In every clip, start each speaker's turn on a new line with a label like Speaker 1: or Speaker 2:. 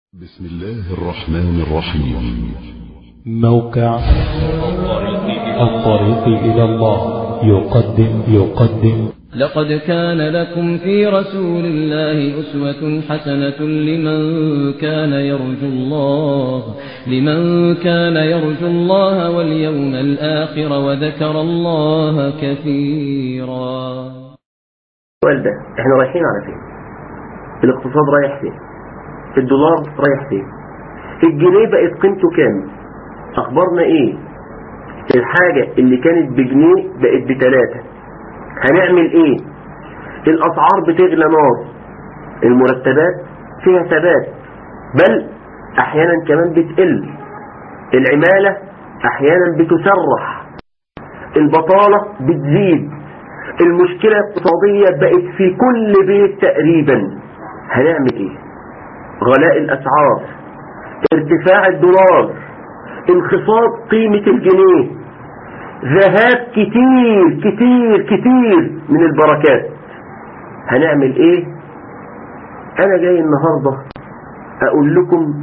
Speaker 1: بسم الله الرحمن الرحيم
Speaker 2: موقع الطريق إلى الله يقدم يقدم
Speaker 3: لقد كان لكم في رسول الله أسوة حسنة لمن كان يرجو الله لمن كان يرجو الله واليوم الآخر وذكر الله كثيرا
Speaker 4: السؤال ده احنا رايحين على فين الاقتصاد رايح فين الدولار رايح فين الجنيه بقت قيمته كام اخبارنا ايه الحاجة اللي كانت بجنيه بقت بتلاتة هنعمل ايه الاسعار بتغلى نار المرتبات فيها ثبات بل احيانا كمان بتقل العمالة احيانا بتسرح البطالة بتزيد المشكلة الاقتصادية بقت في كل بيت تقريبا هنعمل ايه غلاء الاسعار ارتفاع الدولار انخفاض قيمة الجنيه ذهاب كتير كتير كتير من البركات هنعمل ايه انا جاي النهاردة اقول لكم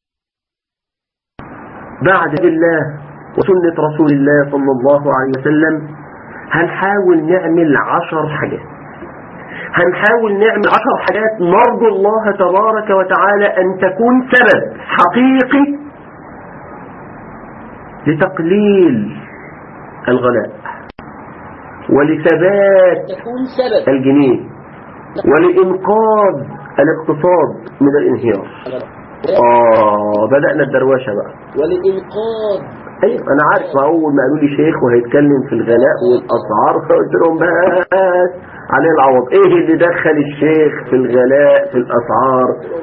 Speaker 4: بعد الله وسنة رسول الله صلى الله عليه وسلم هنحاول نعمل عشر حاجات هنحاول نعمل عشر حاجات نرجو الله تبارك وتعالى أن تكون سبب حقيقي لتقليل الغلاء ولثبات
Speaker 3: تكون سبب
Speaker 4: الجنيه ولإنقاذ الاقتصاد من الانهيار آه بدأنا الدرواشة بقى
Speaker 3: ولإنقاذ
Speaker 4: ايوه انا عارف ما اول ما قالوا لي شيخ وهيتكلم في الغلاء والاسعار فقلت لهم بس عليه العوض ايه اللي دخل الشيخ في الغلاء في الاسعار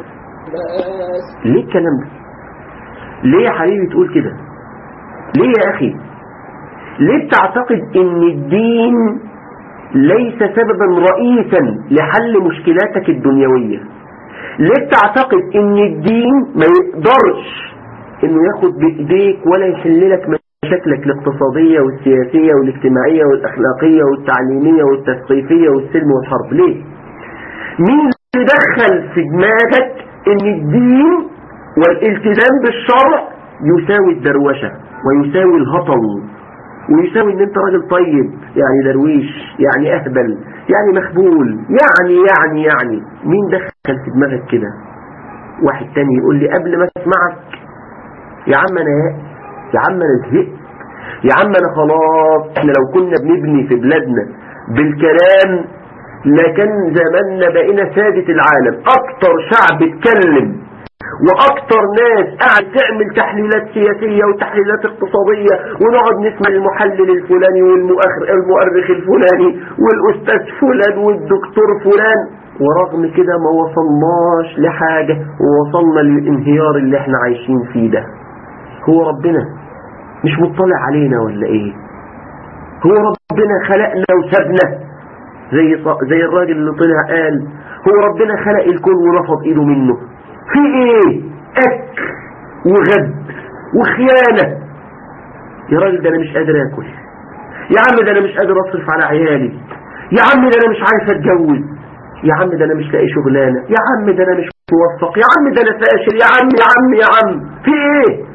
Speaker 4: ليه الكلام ده ليه يا حبيبي تقول كده ليه يا اخي ليه بتعتقد ان الدين ليس سببا رئيسا لحل مشكلاتك الدنيوية ليه بتعتقد ان الدين ما يقدرش انه ياخد بايديك ولا يحل لك مشاكلك الاقتصادية والسياسية والاجتماعية والاخلاقية والتعليمية والتثقيفية والسلم والحرب ليه مين اللي دخل في دماغك ان الدين والالتزام بالشرع يساوي الدروشة ويساوي الهطل ويساوي ان انت راجل طيب يعني درويش يعني اهبل يعني مخبول يعني يعني يعني مين دخل في دماغك كده واحد تاني يقول لي قبل ما اسمعك يا عم انا يائس يا عم انا زهقت يا عم انا خلاص احنا لو كنا بنبني في بلادنا بالكلام لكان زماننا بقينا سادة العالم اكتر شعب اتكلم واكتر ناس قاعد تعمل تحليلات سياسية وتحليلات اقتصادية ونقعد نسمع المحلل الفلاني والمؤرخ الفلاني والاستاذ فلان والدكتور فلان ورغم كده ما وصلناش لحاجة ووصلنا للانهيار اللي احنا عايشين فيه ده هو ربنا مش مطلع علينا ولا ايه هو ربنا خلقنا وسابنا زي زي الراجل اللي طلع قال هو ربنا خلق الكون ونفض ايده منه في ايه اكل وغد وخيانة يا راجل ده انا مش قادر اكل يا عم ده انا مش قادر اصرف على عيالي يا عم ده انا مش عارف اتجوز يا عم ده انا مش لاقي شغلانة يا عم ده انا مش موفق يا عم ده انا فاشل يا عم يا عم يا عم في ايه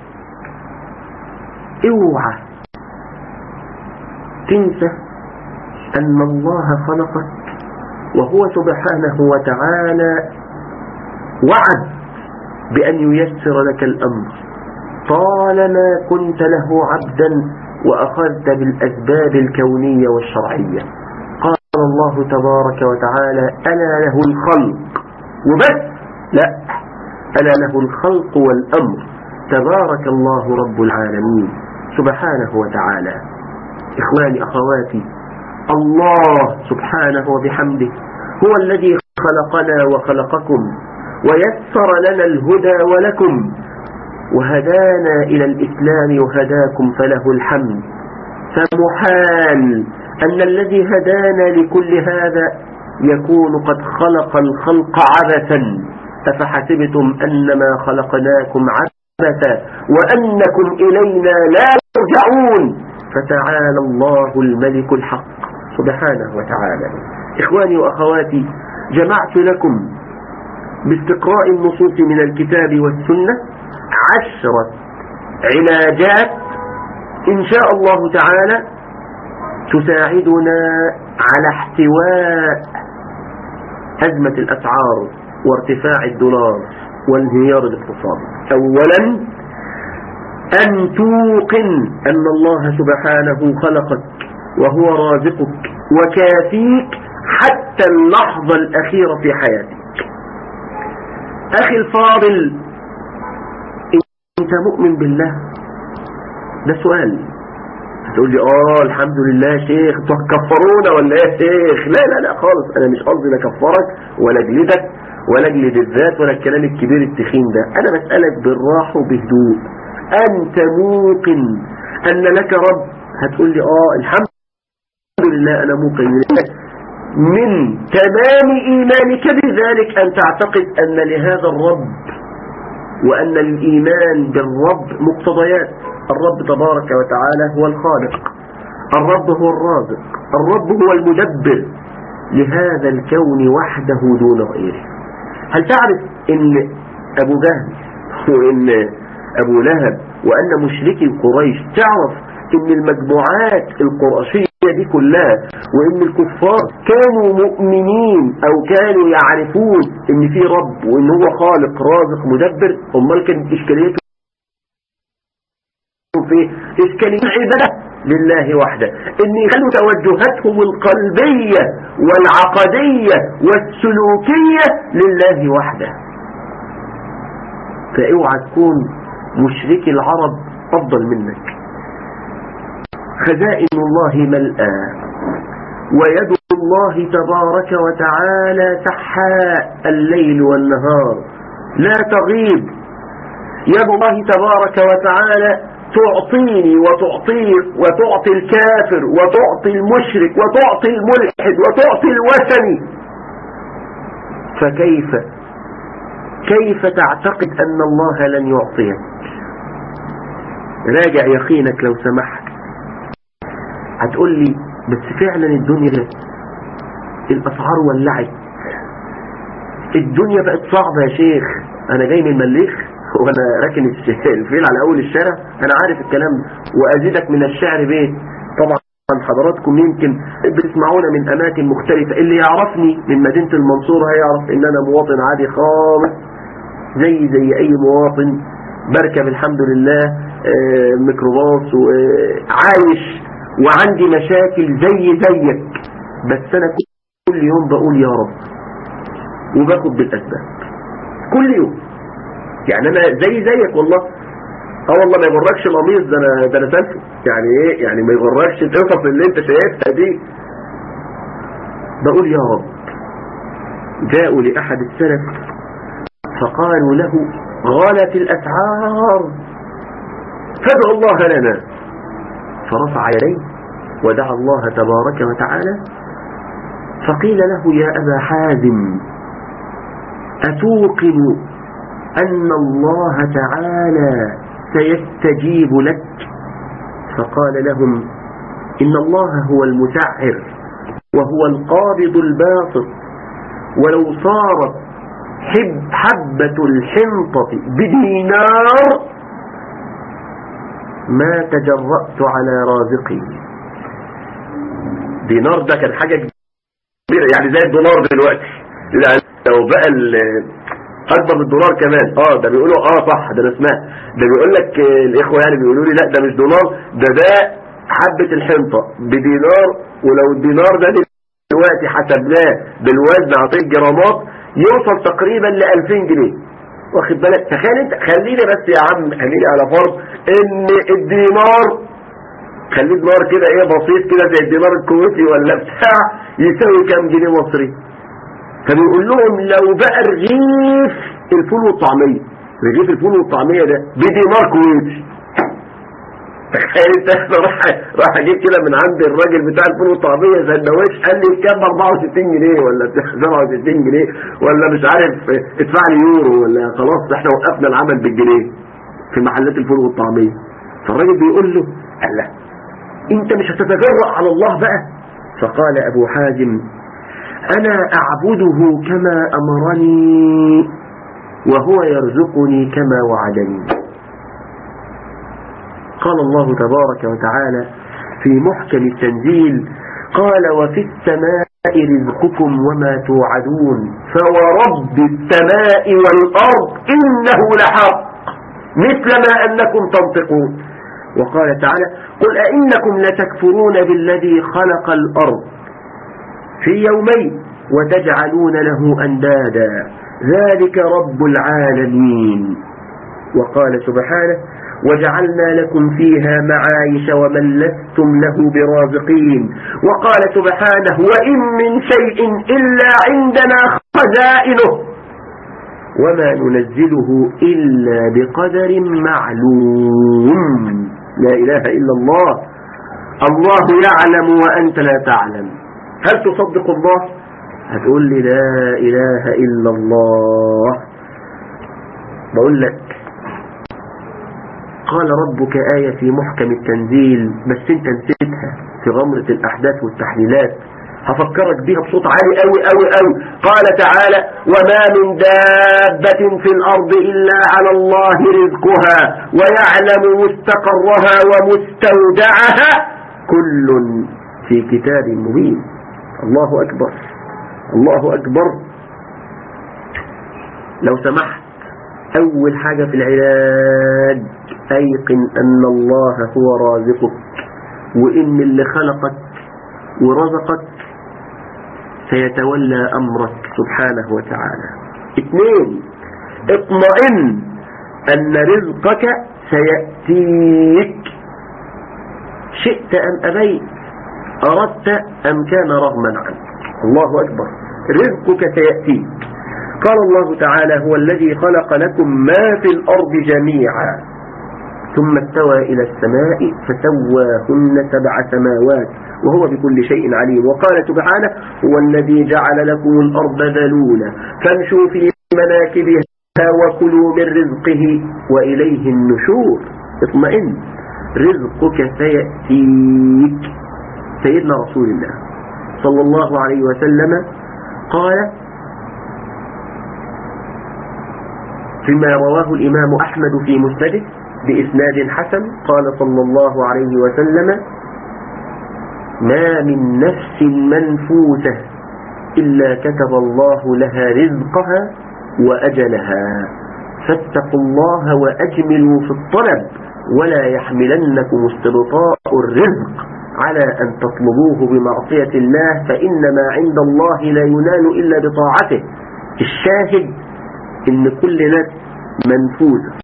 Speaker 4: اوعى تنسى ان الله خلقك وهو سبحانه وتعالى وعد بأن ييسر لك الأمر طالما كنت له عبدا وأخذت بالأسباب الكونية والشرعية قال الله تبارك وتعالى ألا له الخلق وبس لا ألا له الخلق والأمر تبارك الله رب العالمين سبحانه وتعالى إخواني أخواتي الله سبحانه وبحمده هو الذي خلقنا وخلقكم ويسر لنا الهدى ولكم وهدانا إلى الإسلام وهداكم فله الحمد فمحال أن الذي هدانا لكل هذا يكون قد خلق الخلق عبثا أفحسبتم أنما خلقناكم عبثا وأنكم إلينا لا ترجعون فتعالى الله الملك الحق سبحانه وتعالى إخواني وأخواتي جمعت لكم باستقراء النصوص من الكتاب والسنة عشرة علاجات إن شاء الله تعالى تساعدنا على احتواء أزمة الأسعار وارتفاع الدولار وانهيار الاقتصاد أولا أن توقن أن الله سبحانه خلقك وهو رازقك وكافيك حتى اللحظة الأخيرة في حياتك أخي الفاضل أنت مؤمن بالله ده سؤال هتقول لي اه الحمد لله يا شيخ انتوا هتكفرونا ولا ايه يا شيخ لا لا لا خالص انا مش قصدي لا اكفرك ولا اجلدك ولا اجلد الذات ولا الكلام الكبير التخين ده انا بسألك بالراحة وبهدوء انت موقن ان لك رب هتقول لي اه الحمد لله انا موقن من تمام ايمانك بذلك ان تعتقد ان لهذا الرب وان الايمان بالرب مقتضيات الرب تبارك وتعالى هو الخالق الرب هو الرازق الرب هو المدبر لهذا الكون وحده دون غيره هل تعرف ان ابو جهل وان ابو لهب وان مشركي قريش تعرف ان المجموعات القرشية دي كلها وان الكفار كانوا مؤمنين او كانوا يعرفون ان في رب وان هو خالق رازق مدبر امال كانت اشكاليته في إسكان العبادة لله وحده إن يخلوا توجهاتهم القلبية والعقدية والسلوكية لله وحده فاوعى تكون مشرك العرب أفضل منك خزائن الله ملأى ويد الله تبارك وتعالى سحاء الليل والنهار لا تغيب يد الله تبارك وتعالى تعطيني وتعطيك وتعطي الكافر وتعطي المشرك وتعطي الملحد وتعطي الوثني فكيف كيف تعتقد أن الله لن يعطيك راجع يقينك لو سمحت هتقول لي بس فعلا الدنيا الأسعار ولعت الدنيا بقت صعبة يا شيخ أنا جاي من مليخ وانا راكن الفيل على اول الشارع انا عارف الكلام ده وازيدك من الشعر بيت طبعا حضراتكم يمكن بتسمعونا من اماكن مختلفة اللي يعرفني من مدينة المنصورة هيعرف ان انا مواطن عادي خالص زي زي اي مواطن بركب الحمد لله ميكروباص وعايش وعندي مشاكل زي زيك بس انا كل يوم بقول يا رب وباخد بالاسباب كل يوم يعني انا زي زيك والله اه والله ما يغركش القميص ده انا ده انا سالفه يعني ايه يعني ما يغركش القصص اللي انت شايفها دي بقول يا رب جاءوا لاحد السلف فقالوا له غلت الاسعار فادعوا الله لنا فرفع يديه ودعا الله تبارك وتعالى فقيل له يا ابا حازم اتوقن أن الله تعالى سيستجيب لك فقال لهم إن الله هو المسعر وهو القابض الباسط ولو صارت حب حبة الحنطة بدينار ما تجرأت على رازقي دينار ده كان حاجة كبيرة يعني زي الدولار دلوقتي يعني لو بقى اكبر من الدولار كمان اه ده بيقولوا اه صح ده انا سمعت ده بيقول لك الاخوه يعني بيقولوا لي لا ده مش دولار ده ده حبه الحنطه بدينار ولو الدينار ده دلوقتي حسبناه بالوزن اعطيك جرامات يوصل تقريبا ل 2000 جنيه واخد بالك تخيل انت خليني بس يا عم خليني على فرض ان الدينار خليه دينار كده ايه بسيط كده زي الدينار الكويتي ولا بتاع يساوي كام جنيه مصري فبيقول لهم لو بقى رغيف الفول والطعمية رغيف الفول والطعمية ده بدينار كويتي تخيل انت راح راح اجيب كده من عند الراجل بتاع الفول والطعمية سندوتش قال لي كام 64 جنيه ولا 67 جنيه ولا مش عارف ادفع لي يورو ولا خلاص احنا وقفنا العمل بالجنيه في محلات الفول والطعمية فالراجل بيقول له قال له انت مش هتتجرأ على الله بقى فقال ابو حازم أنا أعبده كما أمرني وهو يرزقني كما وعدني قال الله تبارك وتعالى في محكم التنزيل قال وفي السماء رزقكم وما توعدون فورب السماء والأرض إنه لحق مثل ما أنكم تنطقون وقال تعالى قل أئنكم لتكفرون بالذي خلق الأرض في يومين وتجعلون له أندادا ذلك رب العالمين وقال سبحانه وجعلنا لكم فيها معايش ومن لستم له برازقين وقال سبحانه وإن من شيء إلا عندنا خزائنه وما ننزله إلا بقدر معلوم لا إله إلا الله الله يعلم وأنت لا تعلم هل تصدق الله هتقول لي لا إله إلا الله بقول لك قال ربك آية في محكم التنزيل بس انت نسيتها في غمرة الأحداث والتحليلات هفكرك بيها بصوت عالي قوي قوي قوي قال تعالى وما من دابة في الأرض إلا على الله رزقها ويعلم مستقرها ومستودعها كل في كتاب مبين الله أكبر الله أكبر لو سمحت أول حاجة في العلاج أيقن أن الله هو رازقك وإن اللي خلقك ورزقك سيتولى أمرك سبحانه وتعالى اثنين اطمئن أن رزقك سيأتيك شئت أم أبيت أردت أم كان رغما عنك الله أكبر رزقك سيأتيك قال الله تعالى هو الذي خلق لكم ما في الأرض جميعا ثم استوى إلى السماء فسواهن سبع سماوات وهو بكل شيء عليم وقال سبحانه هو الذي جعل لكم الأرض ذلولا فامشوا في مناكبها وكلوا من رزقه وإليه النشور اطمئن رزقك سيأتيك سيدنا رسول الله صلى الله عليه وسلم قال فيما رواه الإمام أحمد في مسنده بإسناد حسن قال صلى الله عليه وسلم ما من نفس منفوسة إلا كتب الله لها رزقها وأجلها فاتقوا الله وأجملوا في الطلب ولا يحملنكم استبطاء الرزق على أن تطلبوه بمعصية الله فإنما عند الله لا ينال إلا بطاعته الشاهد إن كل نفس منفوذة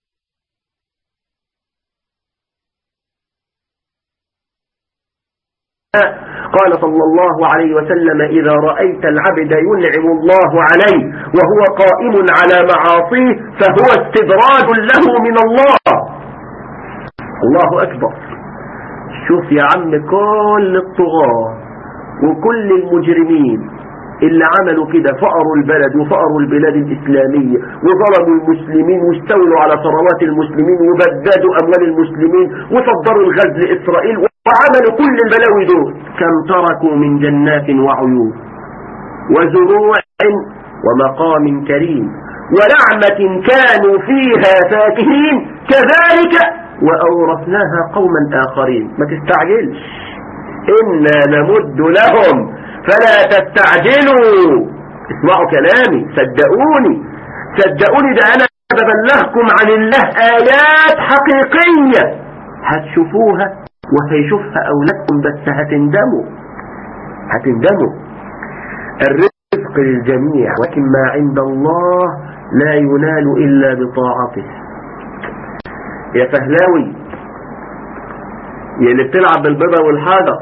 Speaker 4: قال صلى الله عليه وسلم إذا رأيت العبد ينعم الله عليه وهو قائم على معاصيه فهو استدراج له من الله الله أكبر شوف يا عم كل الطغاة وكل المجرمين اللي عملوا كده فقروا البلد وفقروا البلاد الإسلامية وظلموا المسلمين واستولوا على ثروات المسلمين وبددوا أموال المسلمين وصدروا الغزل لإسرائيل وعملوا كل البلاوي دول كم تركوا من جنات وعيون وزروع ومقام كريم ونعمة كانوا فيها فاكهين كذلك وأورثناها قوما آخرين ما تستعجلش إنا نمد لهم فلا تستعجلوا اسمعوا كلامي صدقوني صدقوني ده أنا ببلغكم عن الله آيات حقيقية هتشوفوها وهيشوفها أولادكم بس هتندموا هتندموا الرزق للجميع ولكن ما عند الله لا ينال إلا بطاعته يا فهلاوي يا اللي بتلعب بالبيضة والحجر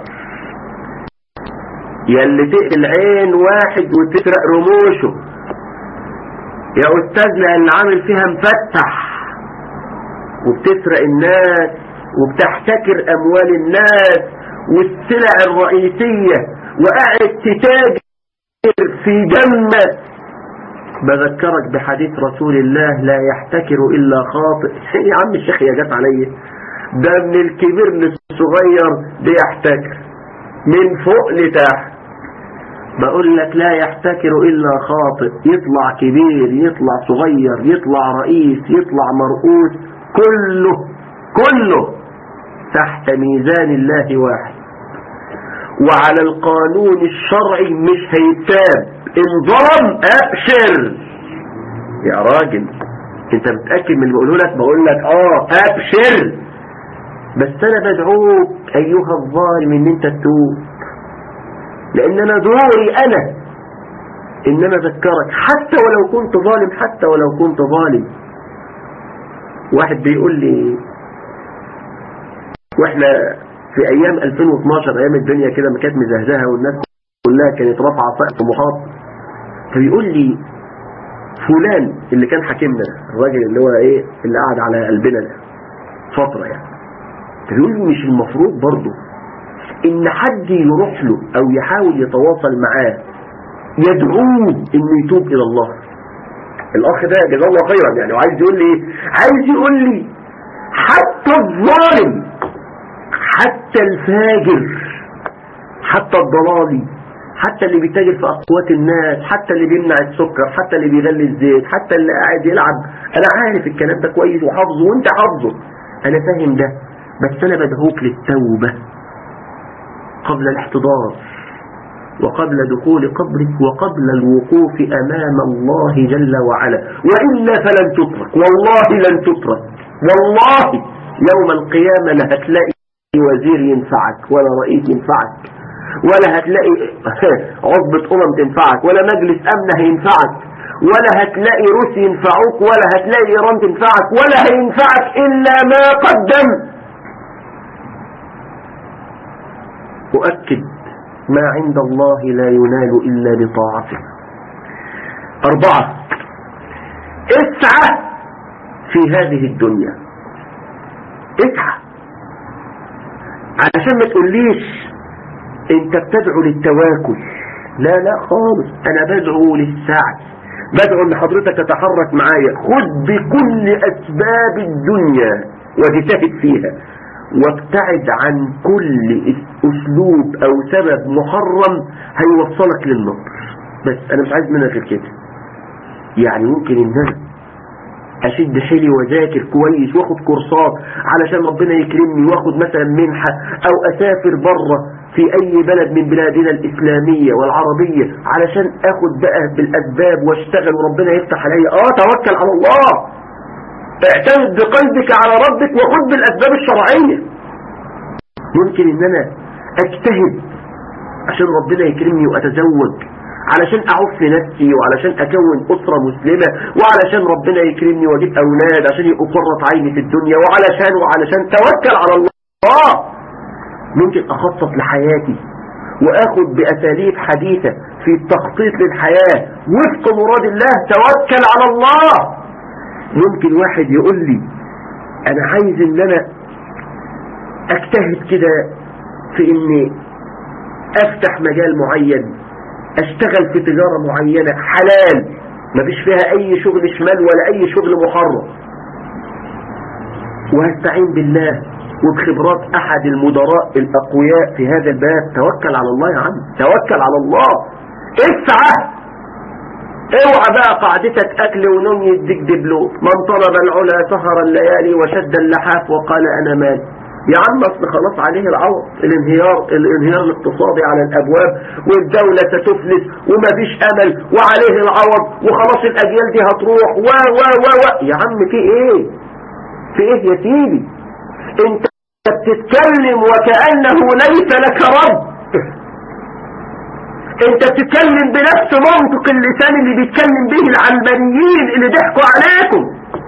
Speaker 4: يا اللي تقتل عين واحد وتسرق رموشه يا أستاذنا اللي عامل فيها مفتح وبتسرق الناس وبتحتكر أموال الناس والسلع الرئيسية وقاعد تتاجر في دمك بذكرك بحديث رسول الله لا يحتكر إلا خاطئ يا عم الشيخ يا جت عليا ده من الكبير للصغير بيحتكر من فوق لتحت بقول لك لا يحتكر إلا خاطئ يطلع كبير يطلع صغير يطلع رئيس يطلع مرؤوس كله كله تحت ميزان الله واحد وعلى القانون الشرعي مش هيتاب ان ظلم ابشر يا راجل انت متأكد من اللي بقوله لك بقول لك اه ابشر بس انا بدعوك ايها الظالم ان انت تتوب لان انا دوري انا ان انا اذكرك حتى ولو كنت ظالم حتى ولو كنت ظالم واحد بيقول لي واحنا في ايام 2012 ايام الدنيا كده ما كانت مزهزهه والناس كلها كانت رافعه سقف طموحات فبيقول لي فلان اللي كان حاكمنا ده الراجل اللي هو ايه اللي قعد على قلبنا ده فتره يعني فبيقول لي مش المفروض برضه ان حد يروح له او يحاول يتواصل معاه يدعوه انه يتوب الى الله الاخ ده جزاه الله خيرا يعني وعايز يقول لي ايه عايز يقول لي حتى الظالم حتى الفاجر حتى الضلالي حتى اللي بيتاجر في اقوات الناس حتى اللي بيمنع السكر حتى اللي بيغلي الزيت حتى اللي قاعد يلعب انا عارف الكلام ده كويس وحافظه وانت حافظه انا فاهم ده بس انا بدعوك للتوبة قبل الاحتضار وقبل دخول قبرك وقبل الوقوف أمام الله جل وعلا وإلا فلن تترك والله لن تترك والله يوم القيامة لا هتلاقي وزير ينفعك ولا رئيس ينفعك ولا هتلاقي عصبة أمم تنفعك ولا مجلس أمن هينفعك ولا هتلاقي روس ينفعوك ولا هتلاقي إيران تنفعك ولا هينفعك إلا ما قدم أؤكد ما عند الله لا ينال إلا بطاعته أربعة اسعى في هذه الدنيا اسعى علشان ما تقوليش انت بتدعو للتواكل لا لا خالص انا بدعو للسعي بدعو ان حضرتك تتحرك معايا خد بكل اسباب الدنيا واجتهد فيها وابتعد عن كل اسلوب او سبب محرم هيوصلك للنار بس انا مش عايز منك غير كده يعني ممكن ان انا اشد حيلي واذاكر كويس واخد كورسات علشان ربنا يكرمني واخد مثلا منحة او اسافر بره في اي بلد من بلادنا الاسلامية والعربية علشان اخد بقى بالاسباب واشتغل وربنا يفتح عليا اه توكل على الله اعتمد بقلبك على ربك وخد بالاسباب الشرعية ممكن ان انا اجتهد عشان ربنا يكرمني واتزوج علشان اعف نفسي وعلشان اكون اسرة مسلمة وعلشان ربنا يكرمني واجيب اولاد عشان يبقوا قرة عيني في الدنيا وعلشان وعلشان توكل على الله ممكن اخطط لحياتي واخد باساليب حديثة في التخطيط للحياة وفق مراد الله توكل على الله ممكن واحد يقول لي انا عايز ان انا اجتهد كده في اني افتح مجال معين اشتغل في تجارة معينة حلال مفيش فيها اي شغل شمال ولا اي شغل محرم وهستعين بالله وبخبرات احد المدراء الاقوياء في هذا الباب توكل على الله يا عم توكل على الله اسعى اوعى بقى قاعدتك اكل ونوم يديك دبلو من طلب العلا سهر الليالي وشد اللحاف وقال انا مال يا عم اصل خلاص عليه العوض الانهيار الانهيار الاقتصادي على الابواب والدولة ستفلس ومفيش امل وعليه العوض وخلاص الاجيال دي هتروح و و و و يا عم في ايه في ايه يا سيدي انت بتتكلم وكأنه ليس لك رب انت بتتكلم بنفس منطق اللسان اللي بيتكلم به العلمانيين اللي ضحكوا عليكم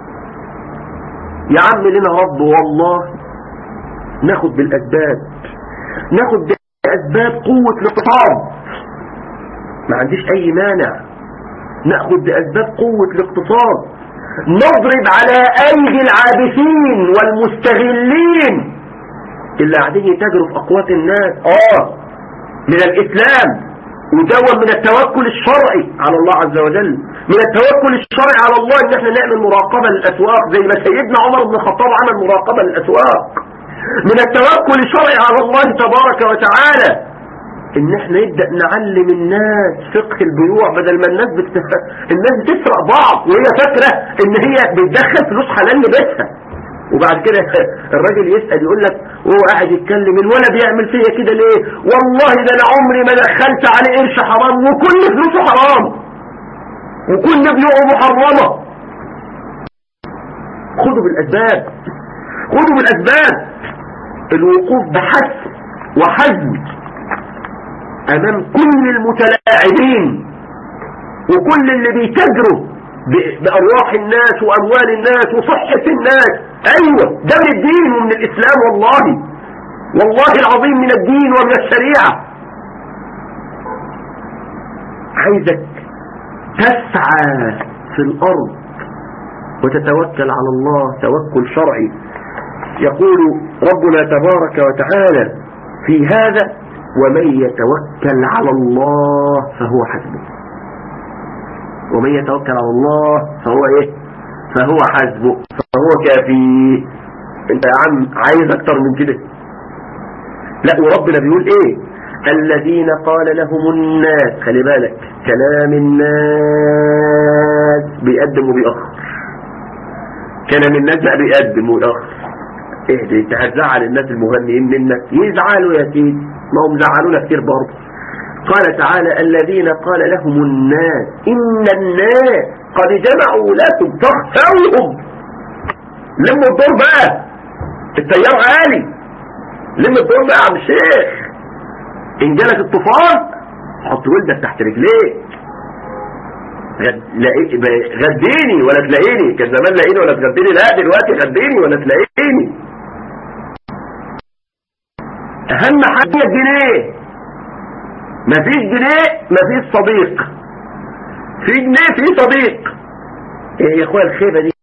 Speaker 4: يا عم لنا رب والله ناخد بالاسباب ناخد باسباب قوة الاقتصاد ما عنديش اي مانع ناخد باسباب قوة الاقتصاد نضرب على ايدي العابثين والمستغلين اللي قاعدين يتاجروا في اقوات الناس اه من الاسلام ودون من التوكل الشرعي على الله عز وجل من التوكل الشرعي على الله ان احنا نعمل مراقبة للاسواق زي ما سيدنا عمر بن الخطاب عمل مراقبة للاسواق من التوكل الشرعي على الله تبارك وتعالى ان احنا نبدأ نعلم الناس فقه البيوع بدل ما الناس بت... الناس بتسرق بعض وهي فاكرة ان هي بتدخل فلوس حلال لبيتها وبعد كده الراجل يسأل يقول لك وهو قاعد يتكلم الولد بيعمل فيا كده ليه والله ده انا عمري ما دخلت عليه قرش حرام وكل فلوسه حرام وكل بيوعه محرمة خدوا بالاسباب خدوا بالاسباب الوقوف بحث وحزم امام كل المتلاعبين وكل اللي بيتجروا بارواح الناس واموال الناس وصحة الناس ايوه ده من الدين ومن الاسلام والله والله العظيم من الدين ومن الشريعة عايزك تسعى في الارض وتتوكل على الله توكل شرعي يقول ربنا تبارك وتعالى في هذا ومن يتوكل على الله فهو حسبه ومن يتوكل على الله فهو ايه فهو حسبه فهو كافيه انت يا عم عايز اكتر من كده لا وربنا بيقول ايه الذين قال لهم الناس خلي بالك كلام الناس بيقدم وبيأخر كلام الناس بقى بيقدم ويأخر اهدي انت هتزعل الناس المغنيين منك يزعلوا يا سيدي ما هم زعلونا كتير برضه قال تعالى الذين قال لهم الناس إن الناس قد جمعوا لكم فاخشوهم لموا الدور بقى التيار عالي لم الدور بقى يا عم الشيخ إن جالك الطوفان حط ولدك تحت رجليك غد... لاقي... غديني ولا تلاقيني كان زمان لاقيني ولا تغديني لا دلوقتي غديني ولا تلاقيني اهم حاجة الجنيه مفيش جنيه مفيش صديق في جنيه في صديق ايه يا اخويا الخيبة دي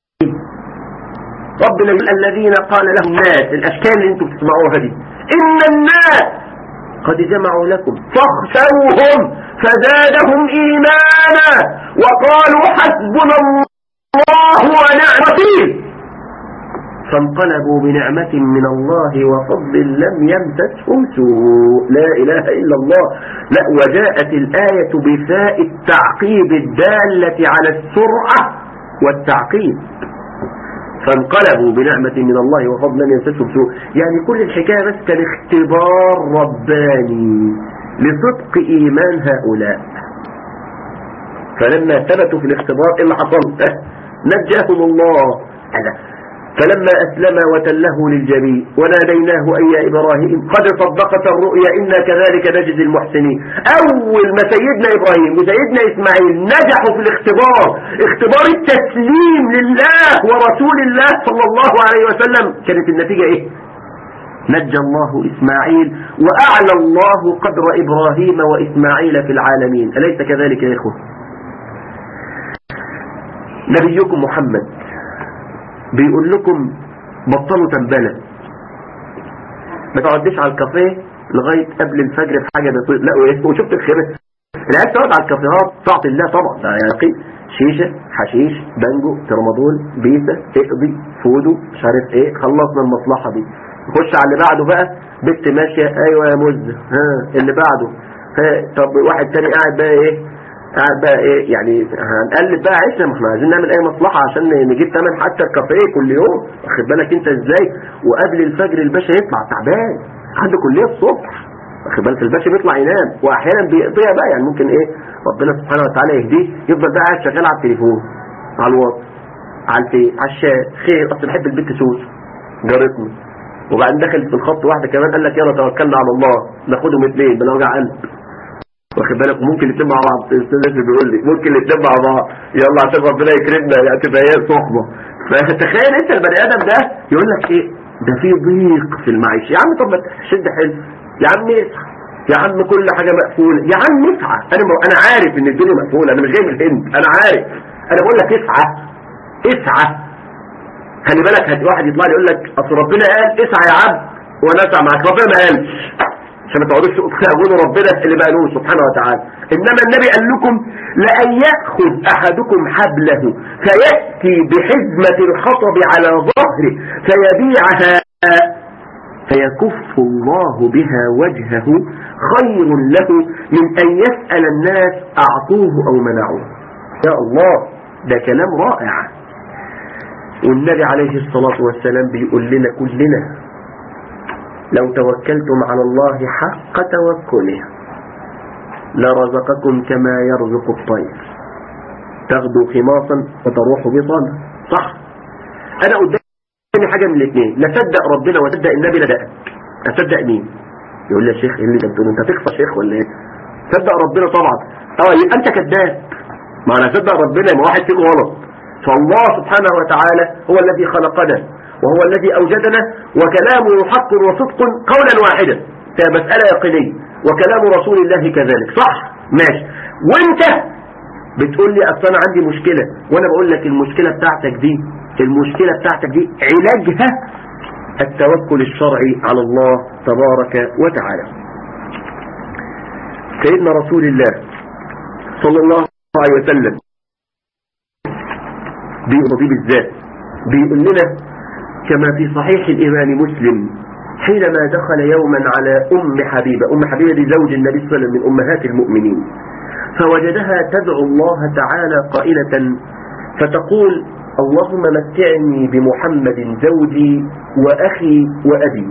Speaker 4: ربنا يقول الذين قال لهم الناس الاشكال اللي انتم بتسمعوها دي ان الناس قد جمعوا لكم فاخشوهم فزادهم ايمانا وقالوا حسبنا الله ونعم الوكيل فانقلبوا بنعمة من الله وفضل لم يمسسهم سوء لا إله إلا الله لا وجاءت الآية بفاء التعقيب الدالة على السرعة والتعقيب فانقلبوا بنعمة من الله وفضل لم يمسسهم سوء يعني كل الحكاية بس كان اختبار رباني لصدق إيمان هؤلاء فلما ثبتوا في الاختبار إيه اللي حصل نجاهم الله هذا فلما أسلم وتله للجميع وناديناه أي يا إبراهيم قد صدقت الرؤيا إنا كذلك نجزي المحسنين أول ما سيدنا إبراهيم وسيدنا إسماعيل نجحوا في الاختبار اختبار التسليم لله ورسول الله صلى الله عليه وسلم كانت النتيجة إيه نجى الله إسماعيل وأعلى الله قدر إبراهيم وإسماعيل في العالمين أليس كذلك يا إخوة نبيكم محمد بيقول لكم بطلوا تنبلة ما تقعدش على الكافيه لغاية قبل الفجر في حاجة بسيط لا وايه وشفت الخير العيال تقعد على الكافيهات طاعة الله طبعا ده يقين شيشة حشيش بانجو ترمادول بيسة اقضي فودو مش عارف ايه خلصنا المصلحة دي نخش على اللي بعده بقى بنت ماشية ايوه يا مز ها اللي بعده ها طب واحد تاني قاعد بقى ايه قاعد بقى ايه يعني هنقلب بقى عيشنا ما احنا عايزين نعمل اي مصلحة عشان نجيب تمن حتى الكافيه كل يوم واخد بالك انت ازاي وقبل الفجر الباشا يطلع تعبان عنده كلية الصبح واخد بالك الباشا بيطلع ينام واحيانا بيقضيها بقى يعني ممكن ايه ربنا سبحانه وتعالى يهديه يفضل بقى قاعد شغال على التليفون على الواتس على الفي على الشات خير اصل بحب البنت سوس جارتنا وبعدين دخلت في الخط واحده كمان قال لك يلا توكلنا على الله ناخدهم اثنين بلا وجع قلب واخد بالك ممكن الاثنين مع بعض الاستاذ ياسر بيقول لي ممكن الاثنين مع بعض يلا عشان ربنا يكرمنا يعني تبقى هي صحبه فتخيل انت البني ادم ده يقول لك ايه ده في ضيق في المعيشه يا عم طب ما تشد حلو يا عم اسعى يا عم كل حاجه مقفوله يا عم اسعى انا انا عارف ان الدنيا مقفوله انا مش جاي من الهند انا عارف انا بقول لك اسعى اسعى خلي بالك هت واحد يطلع لي يقول لك اصل ربنا قال اسعى يا عبد وانا اسعى معاك ربنا ما قالش عشان ما تقعدوش تقولوا ربنا اللي ما قالوش سبحانه وتعالى انما النبي قال لكم لان ياخذ احدكم حبله فياتي بحزمه الحطب على ظهره فيبيعها فيكف الله بها وجهه خير له من أن يسأل الناس أعطوه أو منعوه يا الله ده كلام رائع والنبي عليه الصلاة والسلام بيقول لنا كلنا لو توكلتم على الله حق توكله لرزقكم كما يرزق الطير تغدو خماصا وتروح بطانا صح انا قدامي حاجة من الاثنين لا صدق ربنا وصدق النبي لا دقك اصدق مين يقول لي يا شيخ ايه اللي انت بتقوله انت تكفى شيخ ولا ايه صدق ربنا طبعا اه يبقى انت كذاب ما انا صدق ربنا ما واحد فيكم غلط فالله سبحانه وتعالى هو الذي خلقنا وهو الذي اوجدنا وكلامه حق وصدق قولا واحدا مسألة يقينية وكلام رسول الله كذلك صح ماشي وانت بتقول لي اصل انا عندي مشكلة وانا بقول لك المشكلة بتاعتك دي المشكلة بتاعتك دي علاجها التوكل الشرعي على الله تبارك وتعالى سيدنا رسول الله صلى الله عليه وسلم بيقول دي بالذات بيقول لنا كما في صحيح الإمام مسلم حينما دخل يوما على أم حبيبة أم حبيبة دي زوج النبي صلى الله عليه وسلم من أمهات المؤمنين فوجدها تدعو الله تعالى قائلة فتقول اللهم متعني بمحمد زوجي وأخي وأبي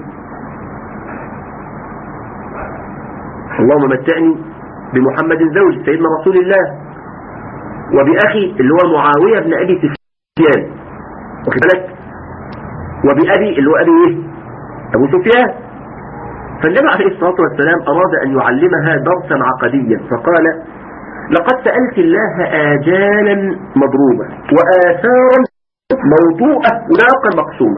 Speaker 4: اللهم متعني بمحمد زوجي سيدنا رسول الله وبأخي اللي هو معاوية بن أبي سفيان واخد بالك وبأبي اللي هو أبي إيه أبو سفيان فالنبي عليه الصلاة والسلام أراد أن يعلمها درسا عقديا فقال لقد سألت الله آجالا مضروبة وآثارا موضوعة وناقا مقسومة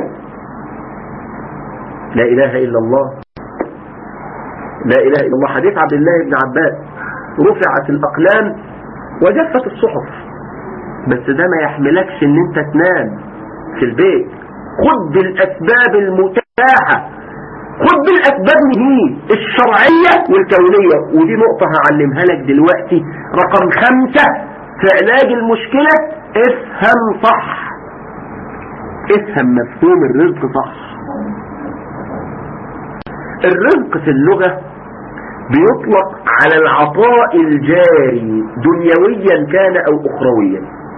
Speaker 4: لا إله إلا الله لا إله إلا الله حديث عبد الله بن عباس رفعت الأقلام وجفت الصحف بس ده ما يحملكش ان انت تنام في البيت خد بالأسباب المتاحة خد بالأسباب مين الشرعية والكونية ودي نقطة هعلمها لك دلوقتي رقم خمسة في علاج المشكلة افهم صح افهم مفهوم الرزق صح الرزق في اللغة بيطلق على العطاء الجاري دنيويا كان او اخرويا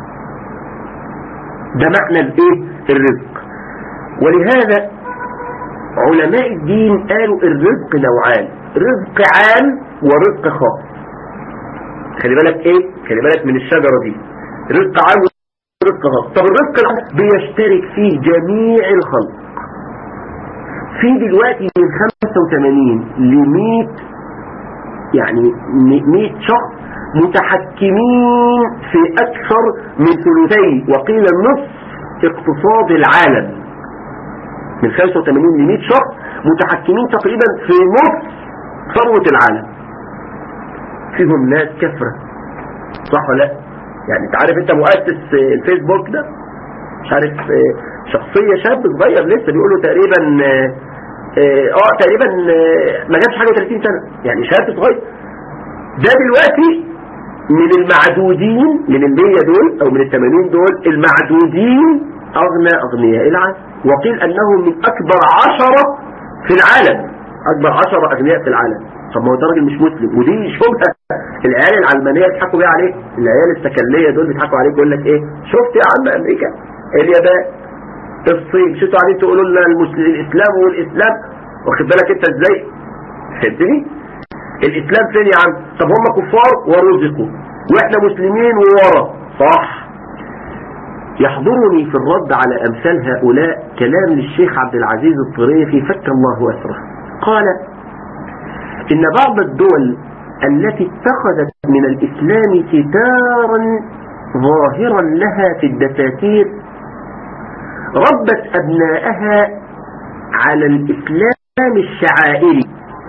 Speaker 4: ده معنى الايه الرزق ولهذا علماء الدين قالوا الرزق نوعان رزق عام ورزق خاص خلي بالك ايه خلي بالك من الشجرة دي رزق عام ورزق خاص طب الرزق العام بيشترك فيه جميع الخلق في دلوقتي من 85 ل 100 يعني 100 شخص متحكمين في اكثر من ثلثي وقيل نصف اقتصاد العالم من 85 ل 100 شخص متحكمين تقريبا في نصف ثروة العالم فيهم ناس كفرة صح ولا لا يعني انت عارف انت مؤسس الفيسبوك ده مش عارف شخصية شاب صغير لسه بيقولوا تقريبا اه تقريبا ما جابش حاجة 30 سنة يعني شاب صغير ده دلوقتي من المعدودين من المية دول او من الثمانين دول المعدودين اغنى اغنياء العالم وقيل انه من اكبر عشرة في العالم اكبر عشرة اغنياء في العالم طب ما هو ده راجل مش مسلم ودي شبهة العيال العلمانية بيضحكوا بيها عليك العيال السكلية دول بيضحكوا عليك يقول لك ايه شفت يا عم امريكا اليابان الصين شفتوا عليه تقولوا لنا المسلم الاسلام والاسلام واخد بالك انت ازاي فهمتني الاسلام فين يا عم طب هم كفار ورزقوا واحنا مسلمين وورا صح يحضرني في الرد على امثال هؤلاء كلام للشيخ عبد العزيز الطريفي فك الله اسره قال ان بعض الدول التي اتخذت من الاسلام ستارا ظاهرا لها في الدساتير ربت ابناءها على الاسلام الشعائري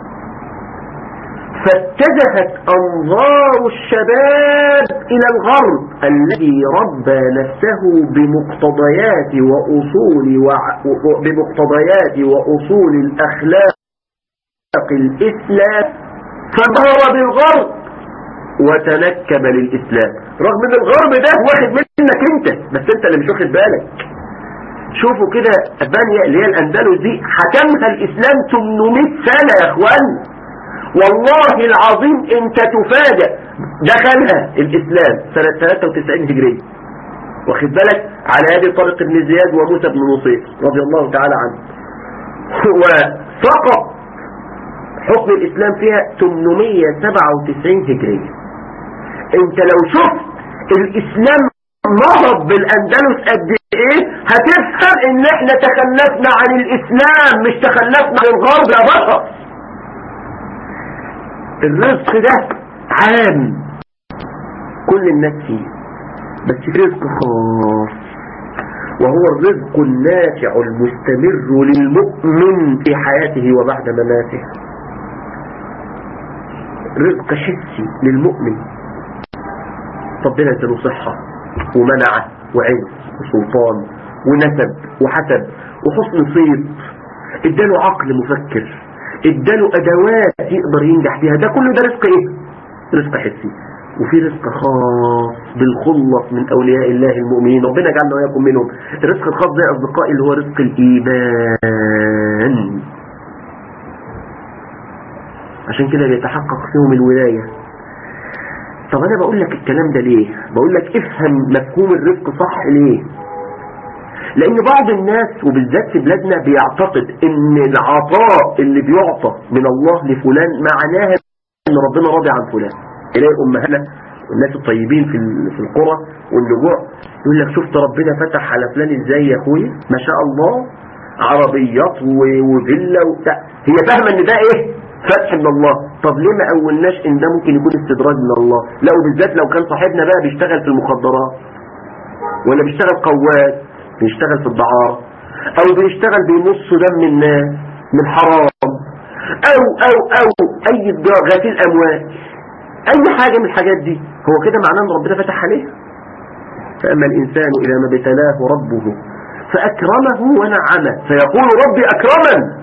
Speaker 4: فاتجهت أنظار الشباب إلى الغرب الذي ربى نفسه بمقتضيات وأصول وع... بمقتضيات وأصول الأخلاق الإسلام فظهر بالغرب وتنكب للإسلام رغم ان الغرب ده واخد منك انت بس انت اللي مش واخد بالك شوفوا كده بانيا اللي هي الأندلس دي حكمها الإسلام 800 سنة يا اخوان والله العظيم انت تفاجأ دخلها الإسلام سنة 93 هجرية واخد بالك على يد طارق بن زياد وموسى بن نصير رضي الله تعالى عنه وسقط حكم الإسلام فيها 897 هجرية انت لو شفت الإسلام نهض بالأندلس قد ايه هتفهم ان احنا تخلفنا عن الإسلام مش تخلفنا عن الغرب يا بشر الرزق ده عام كل الناس فيه بس في رزق خاص وهو الرزق النافع المستمر للمؤمن في حياته وبعد مماته رزق حسي للمؤمن ربنا اداله صحة ومنعه وعز وسلطان ونسب وحسب وحسن صيت اداله عقل مفكر اداله ادوات يقدر ينجح بيها ده كله ده رزق ايه رزق حسي وفي رزق خاص بالخلص من اولياء الله المؤمنين ربنا جعلنا وياكم منهم الرزق الخاص ده يا اصدقائي اللي هو رزق الايمان عشان كده بيتحقق فيهم الولاية طب انا بقول لك الكلام ده ليه بقول لك افهم مفهوم الرزق صح ليه لان بعض الناس وبالذات في بلادنا بيعتقد ان العطاء اللي بيعطى من الله لفلان معناها ان ربنا راضي عن فلان تلاقي امهاتنا والناس الطيبين في في القرى والنجوع يقول لك شفت ربنا فتح على فلان ازاي يا اخويا ما شاء الله عربيات وفيلا وبتاع هي فاهمه ان ده ايه فتح من الله طب ليه ما اولناش ان ده ممكن يكون استدراج من الله لا وبالذات لو كان صاحبنا بقى بيشتغل في المخدرات ولا بيشتغل قواد بيشتغل في الدعارة او بيشتغل بيمص دم الناس من حرام او او او اي غسيل اموال اي حاجة من الحاجات دي هو كده معناه ان ربنا فتح عليه فاما الانسان اذا ما ابتلاه ربه فاكرمه ونعمه فيقول ربي اكرمن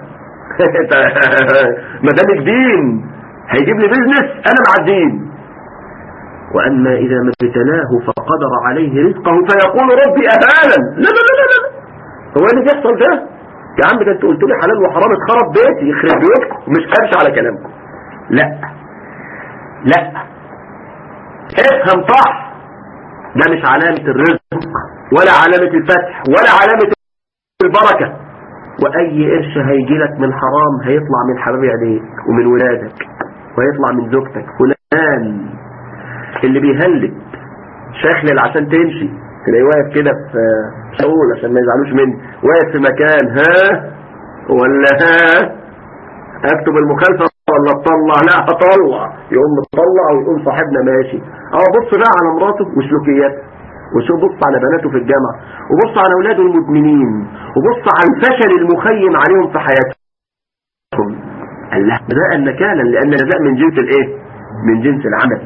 Speaker 4: ما دام الدين هيجيب لي بيزنس انا مع الدين واما اذا ما ابتلاه فقدر عليه رزقه فيقول ربي اهانا لا لا لا لا هو اللي بيحصل ده يا عم ده انت قلت لي حلال وحرام اتخرب بيتي يخرب بيوتكم مش همشي على كلامكم لا لا افهم صح ده مش علامة الرزق ولا علامة الفتح ولا علامة البركة واي قرش هيجي لك من حرام هيطلع من حبايب عينيك ومن ولادك وهيطلع من زوجتك فلان اللي بيهلب شاخلل عشان تمشي تلاقيه واقف كده في مش هقول عشان ما يزعلوش مني واقف في مكان ها ولا ها اكتب المخالفة ولا اطلع لا هطلع يقوم مطلع ويقوم صاحبنا ماشي اه بص بقى على مراته وسلوكياتها وشوف بص على بناته في الجامعة وبص على اولاده المدمنين وبص على الفشل المخيم عليهم في حياتهم قال له جزاء نكالا لان الجزاء من جنس الايه من جنس العمل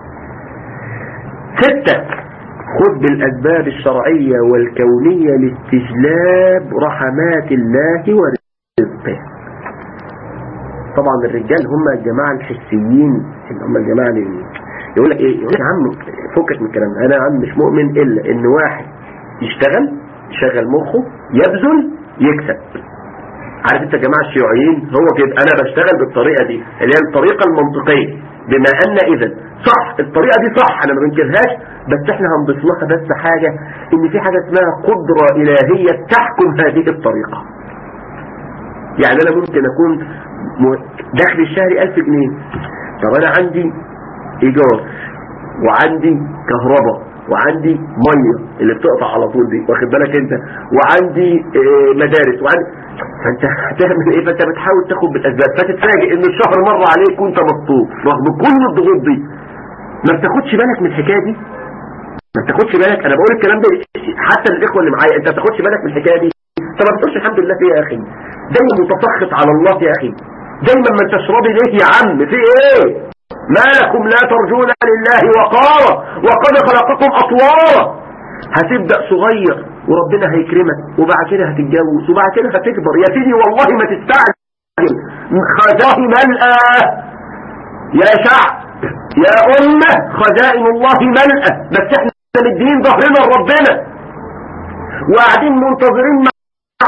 Speaker 4: ستة خذ بالاسباب الشرعية والكونية لاستجلاب رحمات الله ورزقه طبعا الرجال هم الجماعة الحسيين هم الجماعة اللي يقول لك ايه يقول لك يا عم فكك من الكلام ده انا يا عم مش مؤمن الا ان واحد يشتغل يشغل مخه يبذل يكسب عارف انت يا جماعه الشيوعيين هو كده انا بشتغل بالطريقه دي اللي هي الطريقه المنطقيه بما ان اذا صح الطريقه دي صح انا ما بنكرهاش بس احنا هنضيف لها بس حاجه ان في حاجه اسمها قدره الهيه تحكم هذه الطريقه يعني انا ممكن اكون دخلي الشهري 1000 جنيه طب انا عندي ايجار وعندي كهرباء وعندي ميه اللي بتقطع على طول دي واخد بالك انت وعندي اه مدارس وعندي فانت هتعمل ايه فانت بتحاول تاخد بالاسباب فتتفاجئ ان الشهر مر عليك وانت مبسوط رغم كل الضغوط دي ما بتاخدش بالك من الحكايه دي ما بتاخدش بالك انا بقول الكلام ده حتى الاخوه اللي معايا انت ما بتاخدش بالك من الحكايه دي انت ما بتقولش الحمد لله فيها يا اخي دايما متسخط على الله يا اخي دايما ما انتش راضي ليه يا عم في ايه ما لكم لا ترجون لله وقارا وقد خلقكم أطوارا هتبدأ صغير وربنا هيكرمك وبعد كده هتتجوز وبعد كده هتكبر يا سيدي والله ما تستعجل خزائن ملأة يا شعب يا أمة خزائن الله ملأة بس احنا مدين ظهرنا لربنا وقاعدين منتظرين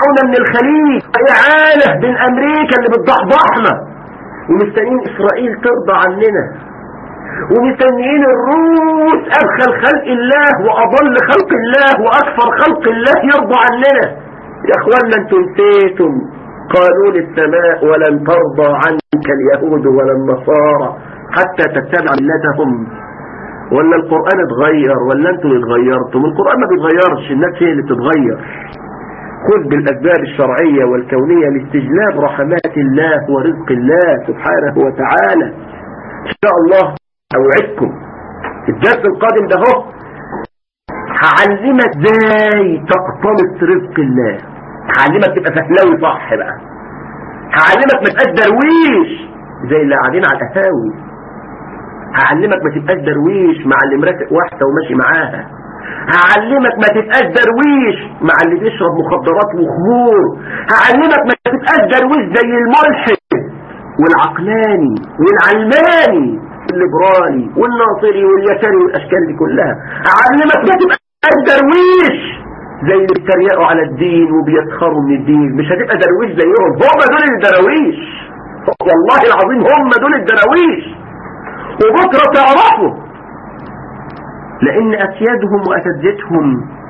Speaker 4: معونة من الخليج إعانة من أمريكا اللي بتضحضحنا ومستنيين إسرائيل ترضى عننا ومستنيين الروس أبخل خلق الله وأضل خلق الله وأكثر خلق الله يرضى عننا يا أخوانا انتم نسيتم قانون السماء ولن ترضى عنك اليهود ولا النصارى حتى تتبع ملتهم ولا القرآن اتغير ولا انتم اتغيرتم القرآن ما بيتغيرش الناس هي اللي بتتغير خذ بالأسباب الشرعية والكونية لاستجلاب رحمات الله ورزق الله سبحانه وتعالى إن شاء الله أوعدكم الدرس القادم ده هو هعلمك ازاي تقتنص رزق الله هعلمك تبقى فهلاوي صح بقى هعلمك ما تبقاش درويش زي اللي قاعدين على القهاوي هعلمك ما تبقاش درويش مع اللي مرافق واحدة وماشي معاها هعلمك ما تبقاش درويش مع اللي بيشرب مخدرات وخمور هعلمك ما تبقاش درويش زي الملحد والعقلاني والعلماني الليبرالي والناصري واليساري والاشكال دي كلها هعلمك ما تبقاش درويش زي اللي بيتريقوا على الدين وبيسخروا من الدين مش هتبقى درويش زيهم هم دول الدراويش والله العظيم هم دول الدراويش وبكرة تعرفوا لان اسيادهم واساتذتهم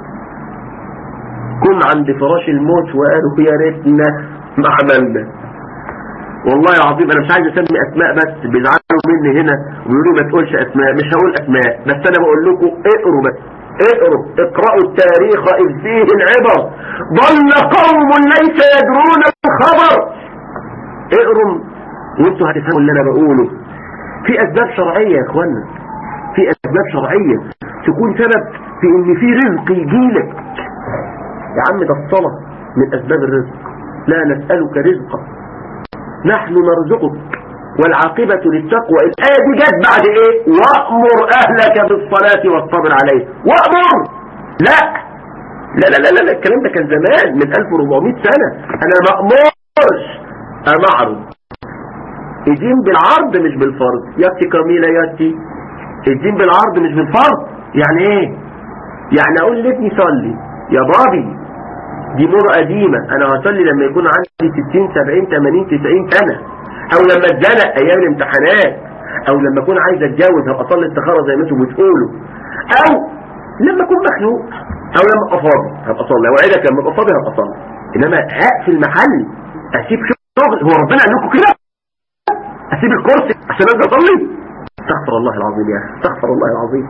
Speaker 4: كن عند فراش الموت وقالوا يا ريتنا ما عملنا والله العظيم انا مش عايز اسمي اسماء بس بيزعلوا مني هنا ويقولوا ما تقولش اسماء مش هقول اسماء بس انا بقول لكم اقروا بس اقروا اقرأوا التاريخ اذ فيه العبر ضل قوم ليس يدرون الخبر اقروا وانتوا هتفهموا اللي انا بقوله في اسباب شرعية يا اخوانا في اسباب شرعية تكون سبب في ان في رزق يجيلك يا عم ده الصلاة من اسباب الرزق لا نسألك رزقا نحن نرزقك والعاقبة للتقوى الآية دي جت بعد ايه وأمر أهلك بالصلاة والصبر عليه وأمر لا لا لا لا لا الكلام ده كان زمان من 1400 سنة أنا ما أمرش أنا أعرض الدين بالعرض مش بالفرض ياتي كاميلة ياتي الدين بالعرض مش بالفرض يعني ايه يعني اقول لابني صلي يا بابي دي مرة قديمة انا هصلي لما يكون عندي 60 70 80 90 سنة او لما اتزنق ايام الامتحانات او لما اكون عايز اتجوز هبقى اصلي استخارة زي ما انتم بتقولوا او لما اكون مخنوق او لما ابقى فاضي هبقى اصلي اوعدك لما ابقى فاضي هبقى اصلي انما اقفل محل اسيب شغل هو ربنا قال لكم كده اسيب الكرسي عشان انزل اصلي استغفر الله العظيم يا اخي استغفر الله العظيم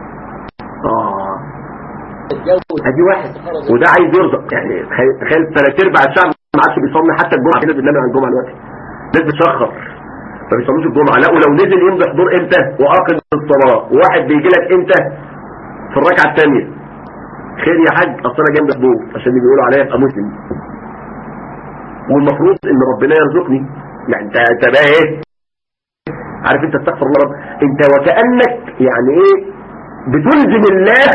Speaker 4: اه ادي واحد وده عايز يرزق يعني تخيل ثلاث ارباع الشعب ما عادش بيصلي حتى الجمعه في ناس بتنام على الجمعه دلوقتي ناس بتشخر ما بيصلوش الجمعه لا ولو نزل يمضي حضور امتى واقم الصلاه وواحد بيجي لك امتى في الركعه الثانيه خير يا حاج اصل انا جنب حضور عشان بيقولوا عليا ابقى مسلم والمفروض ان ربنا يرزقني يعني انت انت بقى ايه عارف انت استغفر الله رب انت وكانك يعني ايه بتلزم الله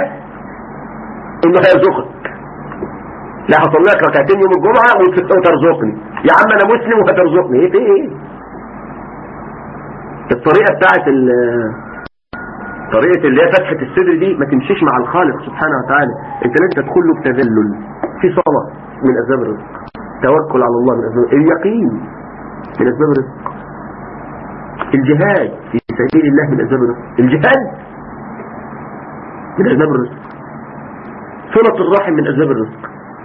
Speaker 4: انه هيرزقك لا هصلي لك ركعتين يوم الجمعه وترزقني يا عم انا مسلم وهترزقني ايه في ايه الطريقه بتاعت طريقه اللي هي فتحه الصدر دي ما تمشيش مع الخالق سبحانه وتعالى انت لازم تدخل له بتذلل في صلاه من اسباب الرزق توكل على الله من اسباب اليقين من اسباب الرزق الجهاد في سبيل الله من اسباب الرزق الجهاد من اسباب الرزق صلة الرحم من اسباب الرزق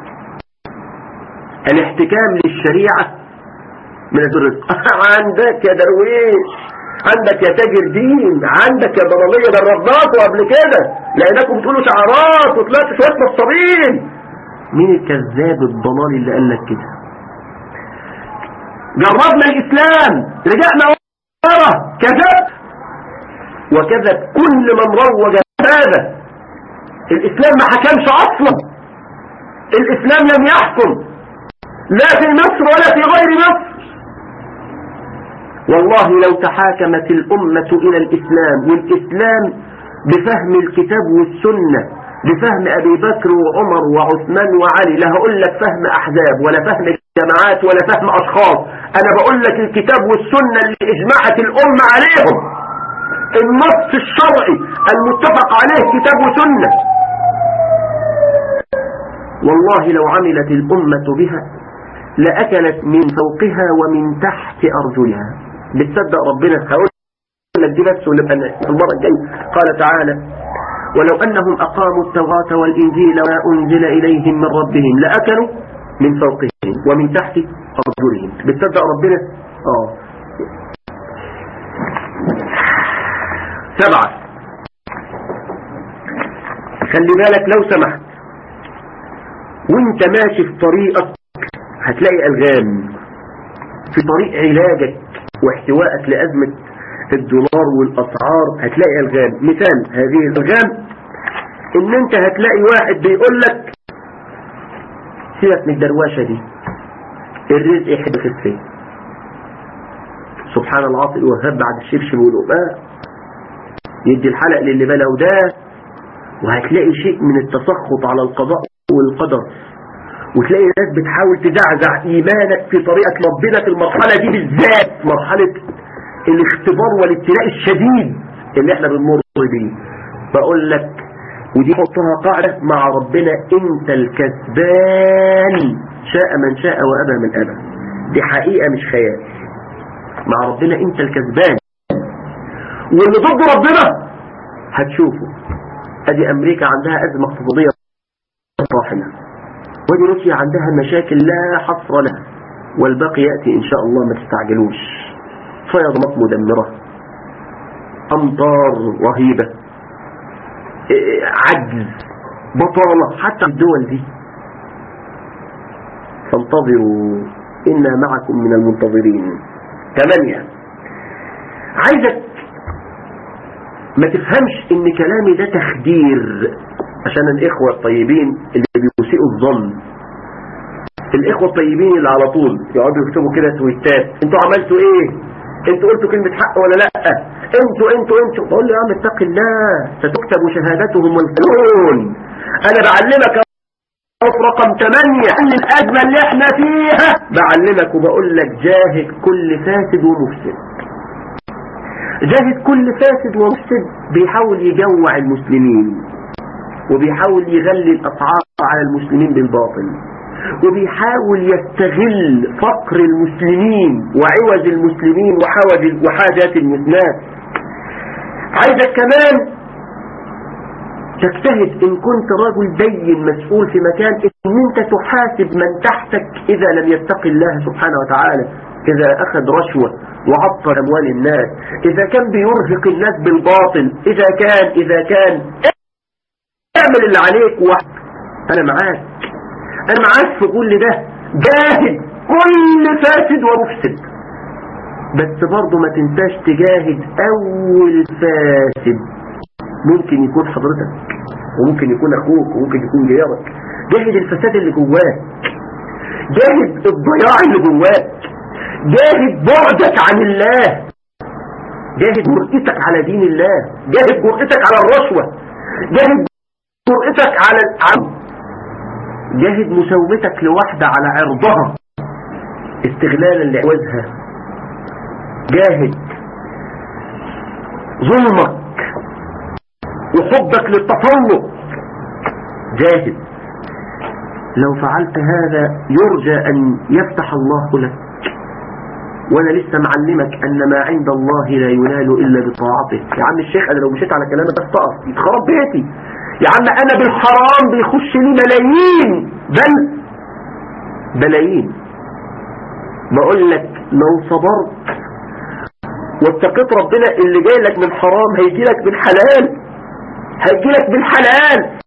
Speaker 4: الاحتكام للشريعة من اسباب الرزق عندك يا درويش عندك يا تاجر دين عندك يا ضلالية دربناكوا قبل كده لانكم بتقولوا شعارات وطلعتوا شوية نصابين مين الكذاب الضلالي اللي قال لك كده جربنا الاسلام رجعنا ورا كذب وكذب كل من روج هذا الاسلام ما حكمش اصلا الاسلام لم يحكم لا في مصر ولا في غير مصر والله لو تحاكمت الامة الى الاسلام والاسلام بفهم الكتاب والسنة بفهم ابي بكر وعمر وعثمان وعلي لا هقول لك فهم احزاب ولا فهم جماعات ولا فهم اشخاص انا بقول لك الكتاب والسنة اللي اجمعت الامة عليهم النص الشرعي المتفق عليه كتاب وسنة والله لو عملت الأمة بها لأكلت من فوقها ومن تحت أرجلها بتصدق ربنا هقول لك دي بس ونبقى المرة الجاية قال تعالى ولو أنهم أقاموا التوراة والإنجيل وما أنزل إليهم من ربهم لأكلوا من فوقهم ومن تحت أرجلهم بتصدق ربنا آه سبعة خلي بالك لو سمحت وانت ماشي في طريقك هتلاقي ألغام في طريق علاجك واحتوائك لأزمة الدولار والأسعار هتلاقي ألغام مثال هذه الألغام ان انت هتلاقي واحد بيقول لك سيبك من الدرواشة دي الرزق يحب خفه سبحان العاطل الوهاب بعد الشبشب والقباء يدي الحلق للي بلغ ده وهتلاقي شيء من التسخط على القضاء والقدر وتلاقي ناس بتحاول تزعزع ايمانك في طريقة ربنا في المرحلة دي بالذات مرحلة الاختبار والابتلاء الشديد اللي احنا بنمر بيه بقول لك ودي حطها قاعدة مع ربنا انت الكسبان شاء من شاء وابى من ابى دي حقيقة مش خيال مع ربنا انت الكسبان واللي ضد ربنا هتشوفه ادي امريكا عندها ازمة اقتصادية طاحنة ودي روسيا عندها مشاكل لا حصر لها والباقي يأتي ان شاء الله ما تستعجلوش فيضمات مدمرة امطار رهيبة عجز بطالة حتى الدول دي فانتظروا إنا معكم من المنتظرين ثمانية عايزك ما تفهمش ان كلامي ده تخدير عشان الاخوة الطيبين اللي بيسيئوا الظن الاخوة الطيبين اللي على طول يقعدوا يكتبوا كده تويتات انتوا عملتوا ايه انتوا قلتوا كلمة حق ولا لا انتوا انتوا انتوا بقول له يا عم اتق الله ستكتب شهادتهم والقانون انا بعلمك في رقم 8 ان الازمه اللي احنا فيها بعلمك وبقول لك جاهد كل فاسد ومفسد جاهد كل فاسد ومفسد بيحاول يجوع المسلمين وبيحاول يغلي الاسعار على المسلمين بالباطل وبيحاول يستغل فقر المسلمين وعوز المسلمين وحوج وحاجات الناس عايزك كمان تجتهد ان كنت رجل دين مسؤول في مكان ان انت تحاسب من تحتك اذا لم يتق الله سبحانه وتعالى اذا اخذ رشوة وعطل اموال الناس اذا كان بيرهق الناس بالباطل اذا كان اذا كان اعمل اللي عليك وحد انا معاك انا معاك في كل ده جاهد كل فاسد ومفسد بس برضه ما تنساش تجاهد اول فاسد ممكن يكون حضرتك وممكن يكون اخوك وممكن يكون جيرك جاهد الفساد اللي جواك جاهد الضياع اللي جواك جاهد بعدك عن الله جاهد جرأتك على دين الله جاهد جرأتك على الرشوة جاهد جرأتك على العم جاهد مساومتك لوحدة على عرضها استغلالا لعوزها جاهد ظلمك وحبك للتفوق جاهد لو فعلت هذا يرجى أن يفتح الله لك وانا لسه معلمك ان ما عند الله لا ينال الا بطاعته يا عم الشيخ انا لو مشيت على كلامك بس تقف يتخرب بيتي يا عم انا بالحرام بيخش لي ملايين بل بلايين بقول لك لو صبرت واتقيت ربنا اللي جاي لك من حرام هيجي لك من حلال هيجي لك من حلال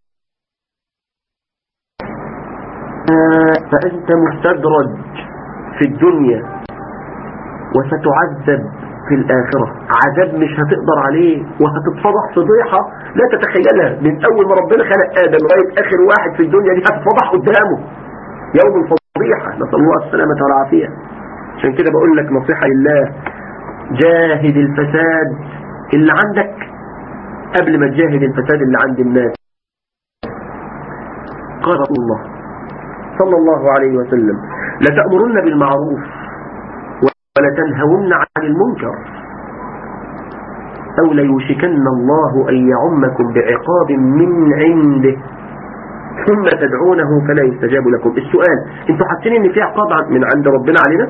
Speaker 4: فأنت مستدرج في الدنيا وستعذب في الآخرة عذاب مش هتقدر عليه وهتتفضح فضيحة لا تتخيلها من أول ما ربنا خلق آدم لغاية آخر واحد في الدنيا دي هتتفضح قدامه يوم الفضيحة نسأل الله السلامة والعافية عشان كده بقول لك نصيحة لله جاهد الفساد اللي عندك قبل ما تجاهد الفساد اللي عند الناس قال رسول الله صلى الله عليه وسلم لتأمرن بالمعروف ولتنهون عن المنكر أو ليوشكن الله أن يعمكم بعقاب من عنده ثم تدعونه فلا يستجاب لكم السؤال انتوا حاسين ان في عقاب عن- من عند ربنا علينا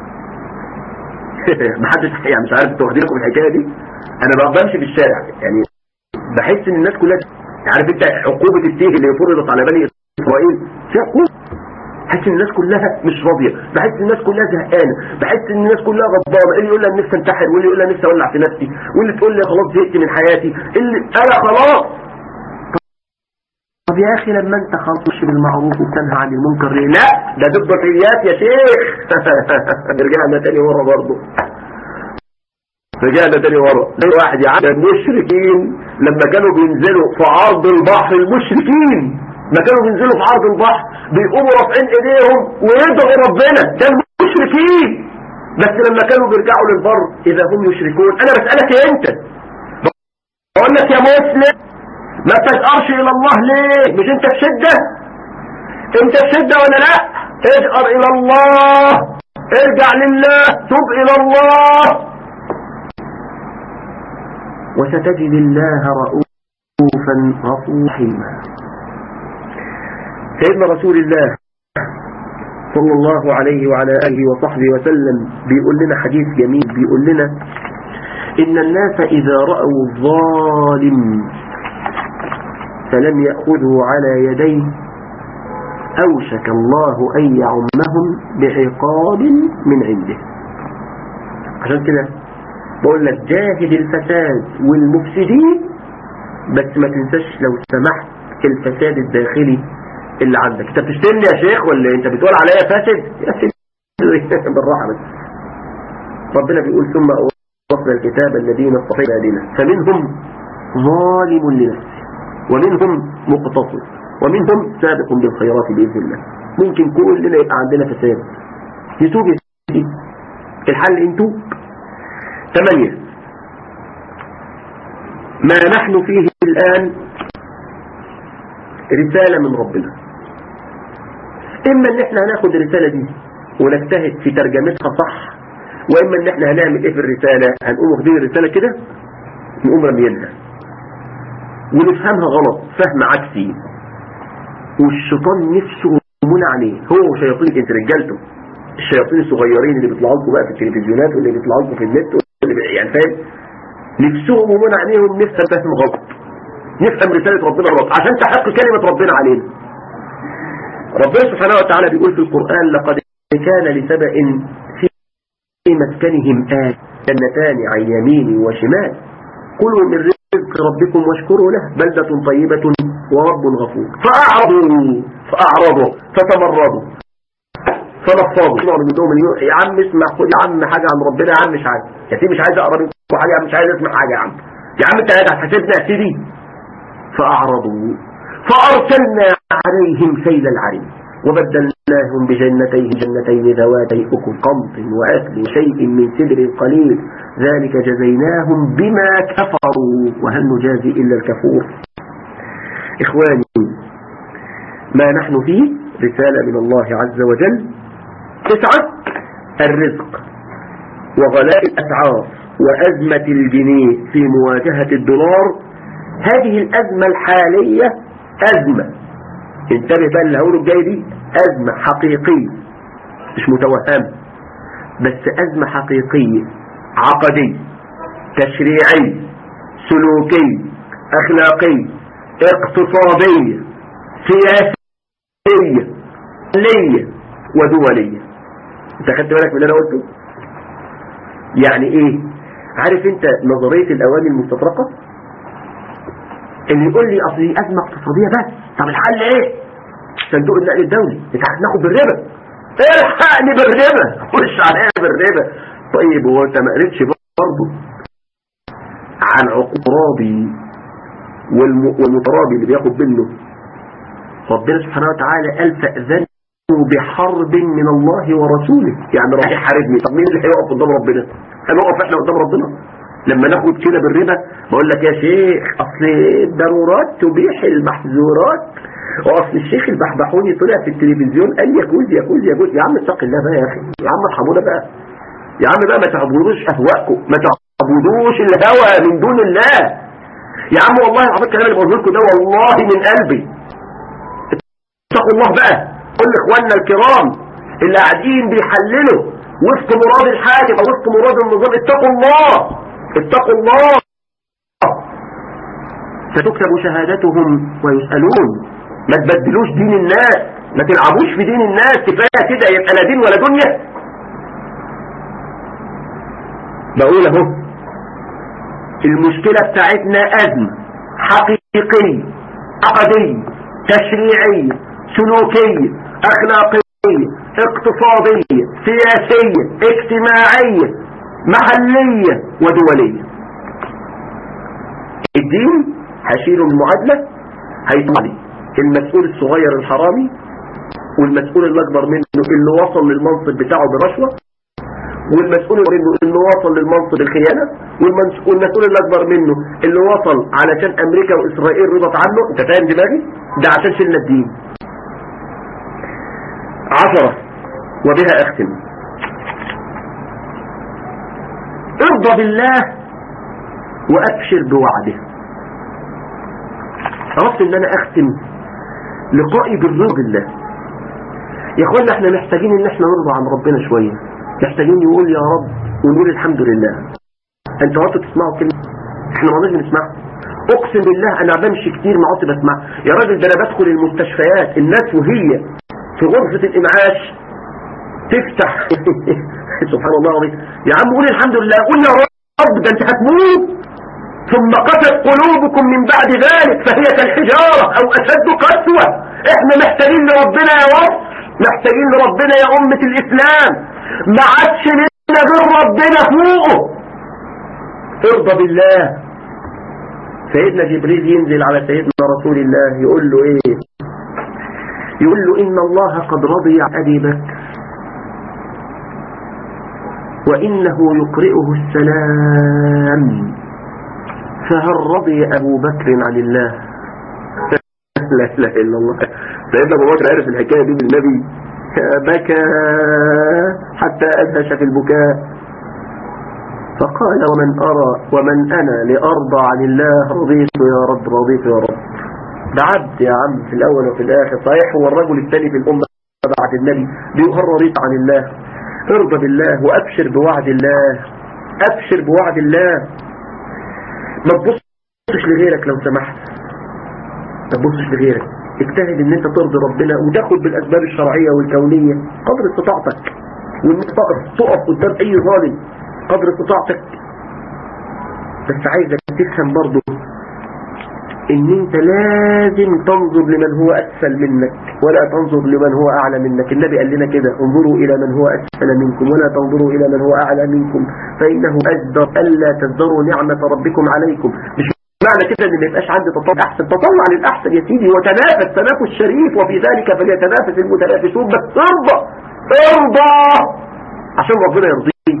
Speaker 4: محدش يعني مش عارف انتوا واخدين لكم الحكايه دي انا بقى بمشي في الشارع يعني بحس ان الناس كلها عارف انت عقوبه التيه اللي فرضت على بني اسرائيل في عقوبه بحس ان الناس كلها مش راضيه بحس ان الناس كلها زهقانه بحس ان الناس كلها غضبانه اللي يقول لها نفسي انتحر واللي يقول لها نفسي اولع في نفسي واللي تقول لي خلاص زهقت من حياتي اللي انا خلاص طب يا اخي لما انت خلاص تمشي بالمعروف وتنهى عن المنكر ليه لا ده ضد الريات يا شيخ رجعنا تاني ورا برضه رجعنا تاني ورا زي واحد يا عم المشركين لما كانوا بينزلوا في عرض البحر المشركين ما كانوا بينزلوا في عرض البحر بيقوموا رافعين ايديهم ويدعوا ربنا ده المشركين بس لما كانوا بيرجعوا للبر اذا هم يشركون انا بسألك يا انت بقول لك يا مسلم ما تجأرش الى الله ليه مش انت في شدة انت في شدة ولا لا اجأر الى الله ارجع لله تب الى الله وستجد الله رؤوفا غفورا رحيما سيدنا رسول الله صلى الله عليه وعلى آله وصحبه وسلم بيقول لنا حديث جميل بيقول لنا إن الناس إذا رأوا الظالم فلم يأخذه على يديه أوشك الله أن يعمهم بعقاب من عنده عشان كده بقول لك جاهد الفساد والمفسدين بس ما تنساش لو سمحت الفساد الداخلي اللي عندك انت بتشتمني يا شيخ ولا انت بتقول عليا فاسد يا سيدي بالراحه بس ربنا بيقول ثم أورثنا الكتاب الذين اصطفينا لنا فمنهم ظالم لنفسه ومنهم مقتصد ومنهم سابق بالخيرات بإذن الله ممكن كلنا يبقى عندنا فساد يتوب يا سيدي الحل ان توب ثمانية ما نحن فيه الآن رسالة من ربنا إما إن إحنا هناخد الرسالة دي ونجتهد في ترجمتها صح وإما إن إحنا هنعمل إيه في الرسالة هنقوم واخدين الرسالة كده نقوم رميينها ونفهمها غلط فهم عكسي والشيطان نفسه يمون عليه هو وشياطين الإنس رجالته الشياطين الصغيرين اللي بيطلعوا لكم بقى في التلفزيونات واللي بيطلعوا لكم في النت واللي بي- يعني فاهم نفسهم يمون عليهم نفهم فهم غلط نفهم رسالة ربنا غلط عشان تحق كلمة ربنا علينا ربنا سبحانه وتعالى بيقول في القرآن لقد كان لسبأ في مسكنهم آية جنتان عن يمين وشمال كلوا من رزق ربكم واشكروا له بلدة طيبة ورب غفور فأعرضوا فأعرضوا فتمردوا فنفضوا نقعد منهم اليوم يا عم اسمع خد يا عم حاجة عن ربنا يا عم مش عايز يا سيدي مش عايز اقرا منكم حاجة يا عم مش عايز اسمع حاجة يا عم يا عم انت قاعد هتحاسبنا يا سيدي فأعرضوا فأرسلنا عليهم سيل العرم وبدلناهم بجنتين جنتين ذواتي أكل قمط وأكل شيء من سدر قليل ذلك جزيناهم بما كفروا وهل نجازي إلا الكفور إخواني ما نحن فيه رسالة من الله عز وجل تسعة الرزق وغلاء الأسعار وأزمة الجنيه في مواجهة الدولار هذه الأزمة الحالية أزمة انتبه بقى اللي هقوله الجاي دي أزمة حقيقية مش متوهمة بس أزمة حقيقية عقدية تشريعية سلوكية أخلاقية اقتصادية سياسية لية ودولية انت خدت بالك من اللي انا قلته يعني ايه عارف انت نظرية الاواني المستطرقة اللي يقول لي اصل دي ازمة اقتصادية بس طب الحل ايه صندوق النقل الدولي انت هتاخد بالربا الحقني بالربا خش عليا بالربا طيب هو انت ما قريتش برضه عن عقرابي والم- والمترابي اللي بياخد منه ربنا سبحانه وتعالى قال فأذنوا بحرب من الله ورسوله يعني راح يحاربني طب مين اللي هيقف قدام ربنا هنقف احنا قدام ربنا لما ناخد كده بالربا بقول لك يا شيخ اصل الضرورات تبيح المحظورات واصل الشيخ البحبحوني طلع في التلفزيون قال يجوز يجوز يجوز يا عم اتق الله بقى يا اخي يا عم ارحمونا بقى يا عم بقى ما تعبدوش اهواءكم ما تعبدوش الهوى من دون الله يا عم والله العظيم الكلام اللي بقوله لكم ده والله من قلبي اتقوا الله بقى كل اخواننا الكرام اللي قاعدين بيحللوا وفق مراد الحاكم او وفق مراد النظام اتقوا الله اتقوا الله ستكتب شهادتهم ويسألون ما تبدلوش دين الناس ما تلعبوش في دين الناس كفاية كده يبقى لا دين ولا دنيا بقول اهو المشكلة بتاعتنا أزمة حقيقية عقدية تشريعية سلوكية أخلاقية اقتصادية سياسية اجتماعية محلية ودولية الدين هشيله من المعادلة هيطلع لي المسؤول الصغير الحرامي والمسؤول الأكبر منه اللي وصل للمنصب بتاعه برشوة والمسؤول منه اللي وصل للمنصب الخيانة والمسؤول الأكبر منه اللي وصل علشان أمريكا وإسرائيل رضت عنه أنت فاهم دماغي ده عشان شلنا الدين عشرة وبها أختم ارضى بالله وأبشر بوعده أردت ان انا اختم لقائي بالرضا بالله يا اخوانا احنا محتاجين ان احنا نرضى عن ربنا شوية محتاجين يقول يا رب ونقول الحمد لله انت وقت تسمعوا كلمة احنا ما نجم نسمعها اقسم بالله انا بمشي كتير ما عدت بسمع يا راجل ده انا بدخل المستشفيات الناس وهي في غرفة الانعاش تفتح سبحان الله العظيم يا عم قول الحمد لله قول يا رب ده انت هتموت ثم قست قلوبكم من بعد ذلك فهي كالحجارة او اشد قسوة احنا محتاجين لربنا يا رب محتاجين لربنا يا امة الاسلام ما عادش لنا غير ربنا فوقه ارضى بالله سيدنا جبريل ينزل على سيدنا رسول الله يقول له ايه يقول له ان الله قد رضي عن ابي بكر وانه يقرئه السلام فهل رضي أبو بكر عن الله لا إله إلا الله سيدنا أبو بكر عرف الحكاية دي بالنبي بكى حتى أدهش في البكاء فقال ومن أرى ومن أنا لأرضى عن الله رضيت يا رب رضيت يا رب ده عبد يا عم في الأول وفي الآخر صحيح هو الرجل الثاني في الأمة بعد النبي بيقول رضيت عن الله ارضى بالله وأبشر بوعد الله أبشر بوعد الله ما تبصش لغيرك لو سمحت ما تبصش لغيرك اجتهد ان انت ترضي ربنا وتاخد بالاسباب الشرعية والكونية قدر استطاعتك وان انت تقف تقف قدام اي ظالم قدر استطاعتك بس عايزك تفهم برضه ان انت لازم تنظر لمن هو اسفل منك ولا تنظر لمن هو اعلى منك النبي قال لنا كده انظروا الى من هو اسفل منكم ولا تنظروا الى من هو اعلى منكم فانه اجدر الا تزدروا نعمة ربكم عليكم مش معنى كده ان ما يبقاش عندي تطلع احسن تطلع للاحسن يا سيدي وتنافس تنافس شريف وفي ذلك فليتنافس المتنافسون بس ارضى ارضى عشان ربنا يرضيك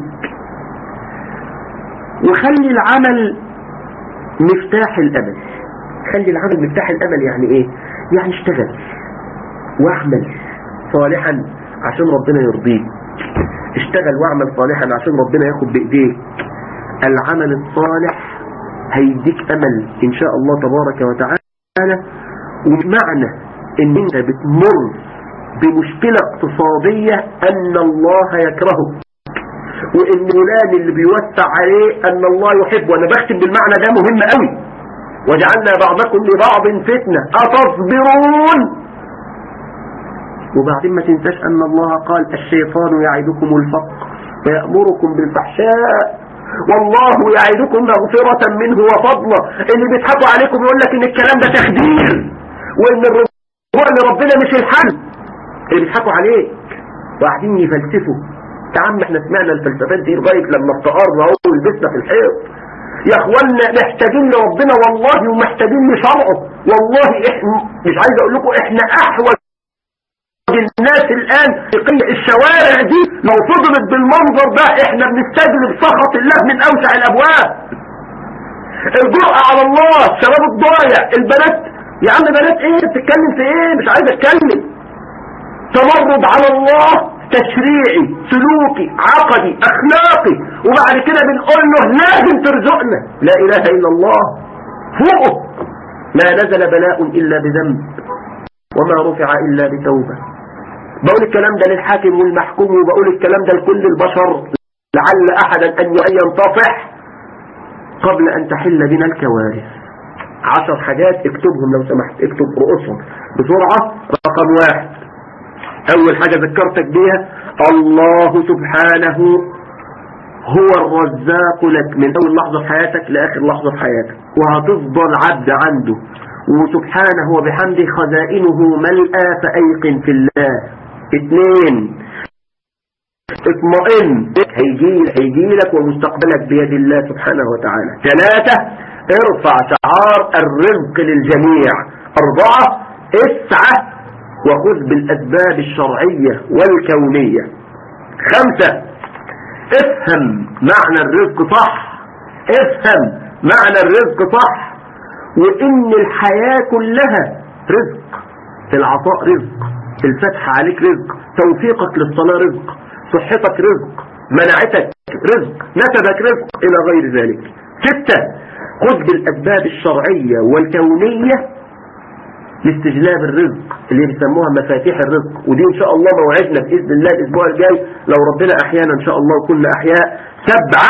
Speaker 4: وخلي العمل مفتاح الامل خلي العمل مفتاح الامل يعني ايه يعني اشتغل واعمل صالحا عشان ربنا يرضيك اشتغل واعمل صالحا عشان ربنا ياخد بايديك العمل الصالح هيديك امل ان شاء الله تبارك وتعالى ومعنى ان انت بتمر بمشكلة اقتصادية ان الله يكرهك وان فلان اللي بيوسع عليه ان الله يحبه وانا بختم بالمعنى ده مهم قوي وجعلنا بعضكم لبعض فتنة أتصبرون وبعدين ما تنساش أن الله قال الشيطان يعدكم الفقر ويأمركم بالفحشاء والله يعدكم مغفرة منه وفضلا اللي بيضحكوا عليكم يقول لك ان الكلام ده تخدير وان الرجوع لربنا مش الحل اللي بيضحكوا عليك وقاعدين يفلسفوا يا عم احنا سمعنا الفلسفات دي لغايه لما افتقرنا اهو ولبسنا في الحيط يا اخوانا محتاجين لربنا والله ومحتاجين لشرعه والله احنا مش عايز اقول لكم احنا احوج الناس الان الشوارع دي لو فضلت بالمنظر ده احنا بنستجلب سخط الله من اوسع الابواب الجرأة على الله الشباب الضايع البنات يا عم بنات ايه بتتكلم في ايه مش عايز اتكلم تمرد على الله تشريعي سلوكي عقدي اخلاقي وبعد كده بنقول له لازم ترزقنا لا اله الا الله فوقه ما نزل بلاء الا بذنب وما رفع إلا بتوبة بقول الكلام ده للحاكم والمحكوم وبقول الكلام ده لكل البشر لعل أحدا أن ينتصح قبل أن تحل بنا الكوارث عشر حاجات اكتبهم لو سمحت اكتب رؤوسهم بسرعة رقم واحد أول حاجة ذكرتك بيها الله سبحانه هو الرزاق لك من أول لحظة في حياتك لآخر لحظة في حياتك وهتفضل عبد عنده وسبحانه وبحمده خزائنه ملأى فأيقن في الله اثنين اطمئن هيجي هيجي لك ومستقبلك بيد الله سبحانه وتعالى ثلاثة ارفع شعار الرزق للجميع أربعة اسعى وخذ بالأسباب الشرعية والكونية خمسة افهم معنى الرزق صح افهم معنى الرزق صح وإن الحياة كلها رزق العطاء رزق الفتح عليك رزق توفيقك للصلاة رزق صحتك رزق مناعتك رزق نسبك رزق إلى غير ذلك ستة خذ بالأسباب الشرعية والكونية لاستجلاب الرزق اللي بيسموها مفاتيح الرزق ودي ان شاء الله موعدنا باذن الله الاسبوع الجاي لو ربنا احيانا ان شاء الله وكنا احياء سبعة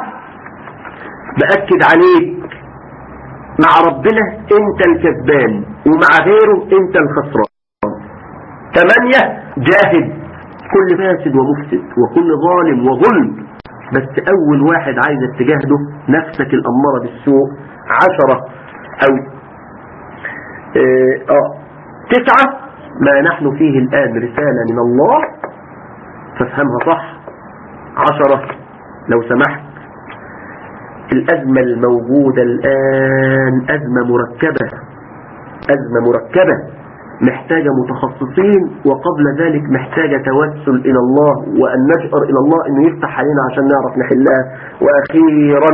Speaker 4: باكد عليك مع ربنا انت الكسبان ومع غيره انت الخسران ثمانية جاهد كل فاسد ومفسد وكل ظالم وظلم بس اول واحد عايزك تجاهده نفسك الامارة بالسوء عشرة او اه آه. تسعة ما نحن فيه الآن رسالة من الله فافهمها صح عشرة لو سمحت الأزمة الموجودة الآن أزمة مركبة أزمة مركبة محتاجة متخصصين وقبل ذلك محتاجة توسل إلى الله وأن نشعر إلى الله أنه يفتح علينا عشان نعرف نحلها وأخيرا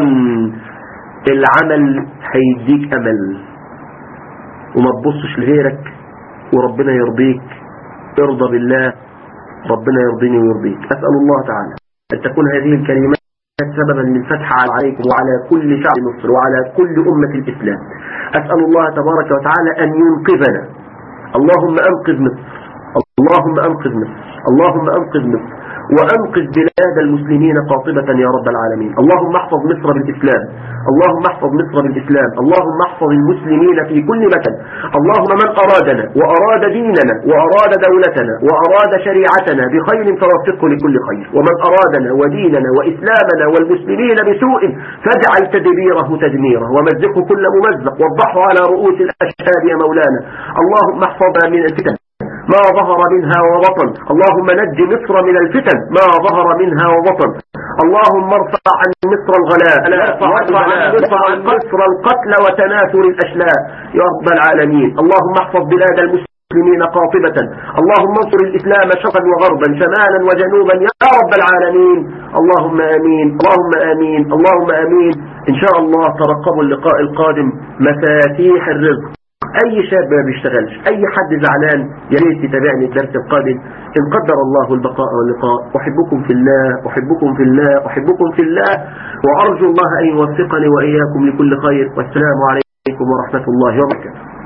Speaker 4: العمل هيديك أمل وما تبصش لغيرك وربنا يرضيك ارضى بالله ربنا يرضيني ويرضيك أسأل الله تعالى أن تكون هذه الكلمات سببا للفتح عليكم وعلى كل شعب مصر وعلى كل أمة الإسلام أسأل الله تبارك وتعالى أن ينقذنا اللهم أنقذ مصر اللهم أنقذ مصر اللهم أنقذ مصر وأنقذ بلاد المسلمين قاطبة يا رب العالمين اللهم احفظ مصر بالإسلام اللهم احفظ مصر بالإسلام اللهم احفظ المسلمين في كل مكان اللهم من أرادنا وأراد ديننا وأراد دولتنا وأراد شريعتنا بخير فوفقه لكل خير ومن أرادنا وديننا وإسلامنا والمسلمين بسوء فاجعل تدبيره تدميره ومزقه كل ممزق وضحه على رؤوس الأشهاد يا مولانا اللهم احفظنا من الفتن ما ظهر منها وبطن اللهم نج مصر من الفتن ما ظهر منها وبطن اللهم ارفع عن مصر الغلاء ارفع عن مصر مصر القتل وتناثر الأشلاء يا رب العالمين اللهم احفظ بلاد المسلمين قاطبة اللهم انصر الإسلام شرقا وغربا شمالا وجنوبا يا رب العالمين اللهم آمين اللهم آمين اللهم آمين إن شاء الله ترقبوا اللقاء القادم مفاتيح الرزق اي شاب ما بيشتغلش اي حد زعلان يا ريت يتابعني الدرس القادم ان قدر الله البقاء واللقاء احبكم في الله احبكم في الله احبكم في الله وارجو الله ان يوفقني واياكم لكل خير والسلام عليكم ورحمة الله وبركاته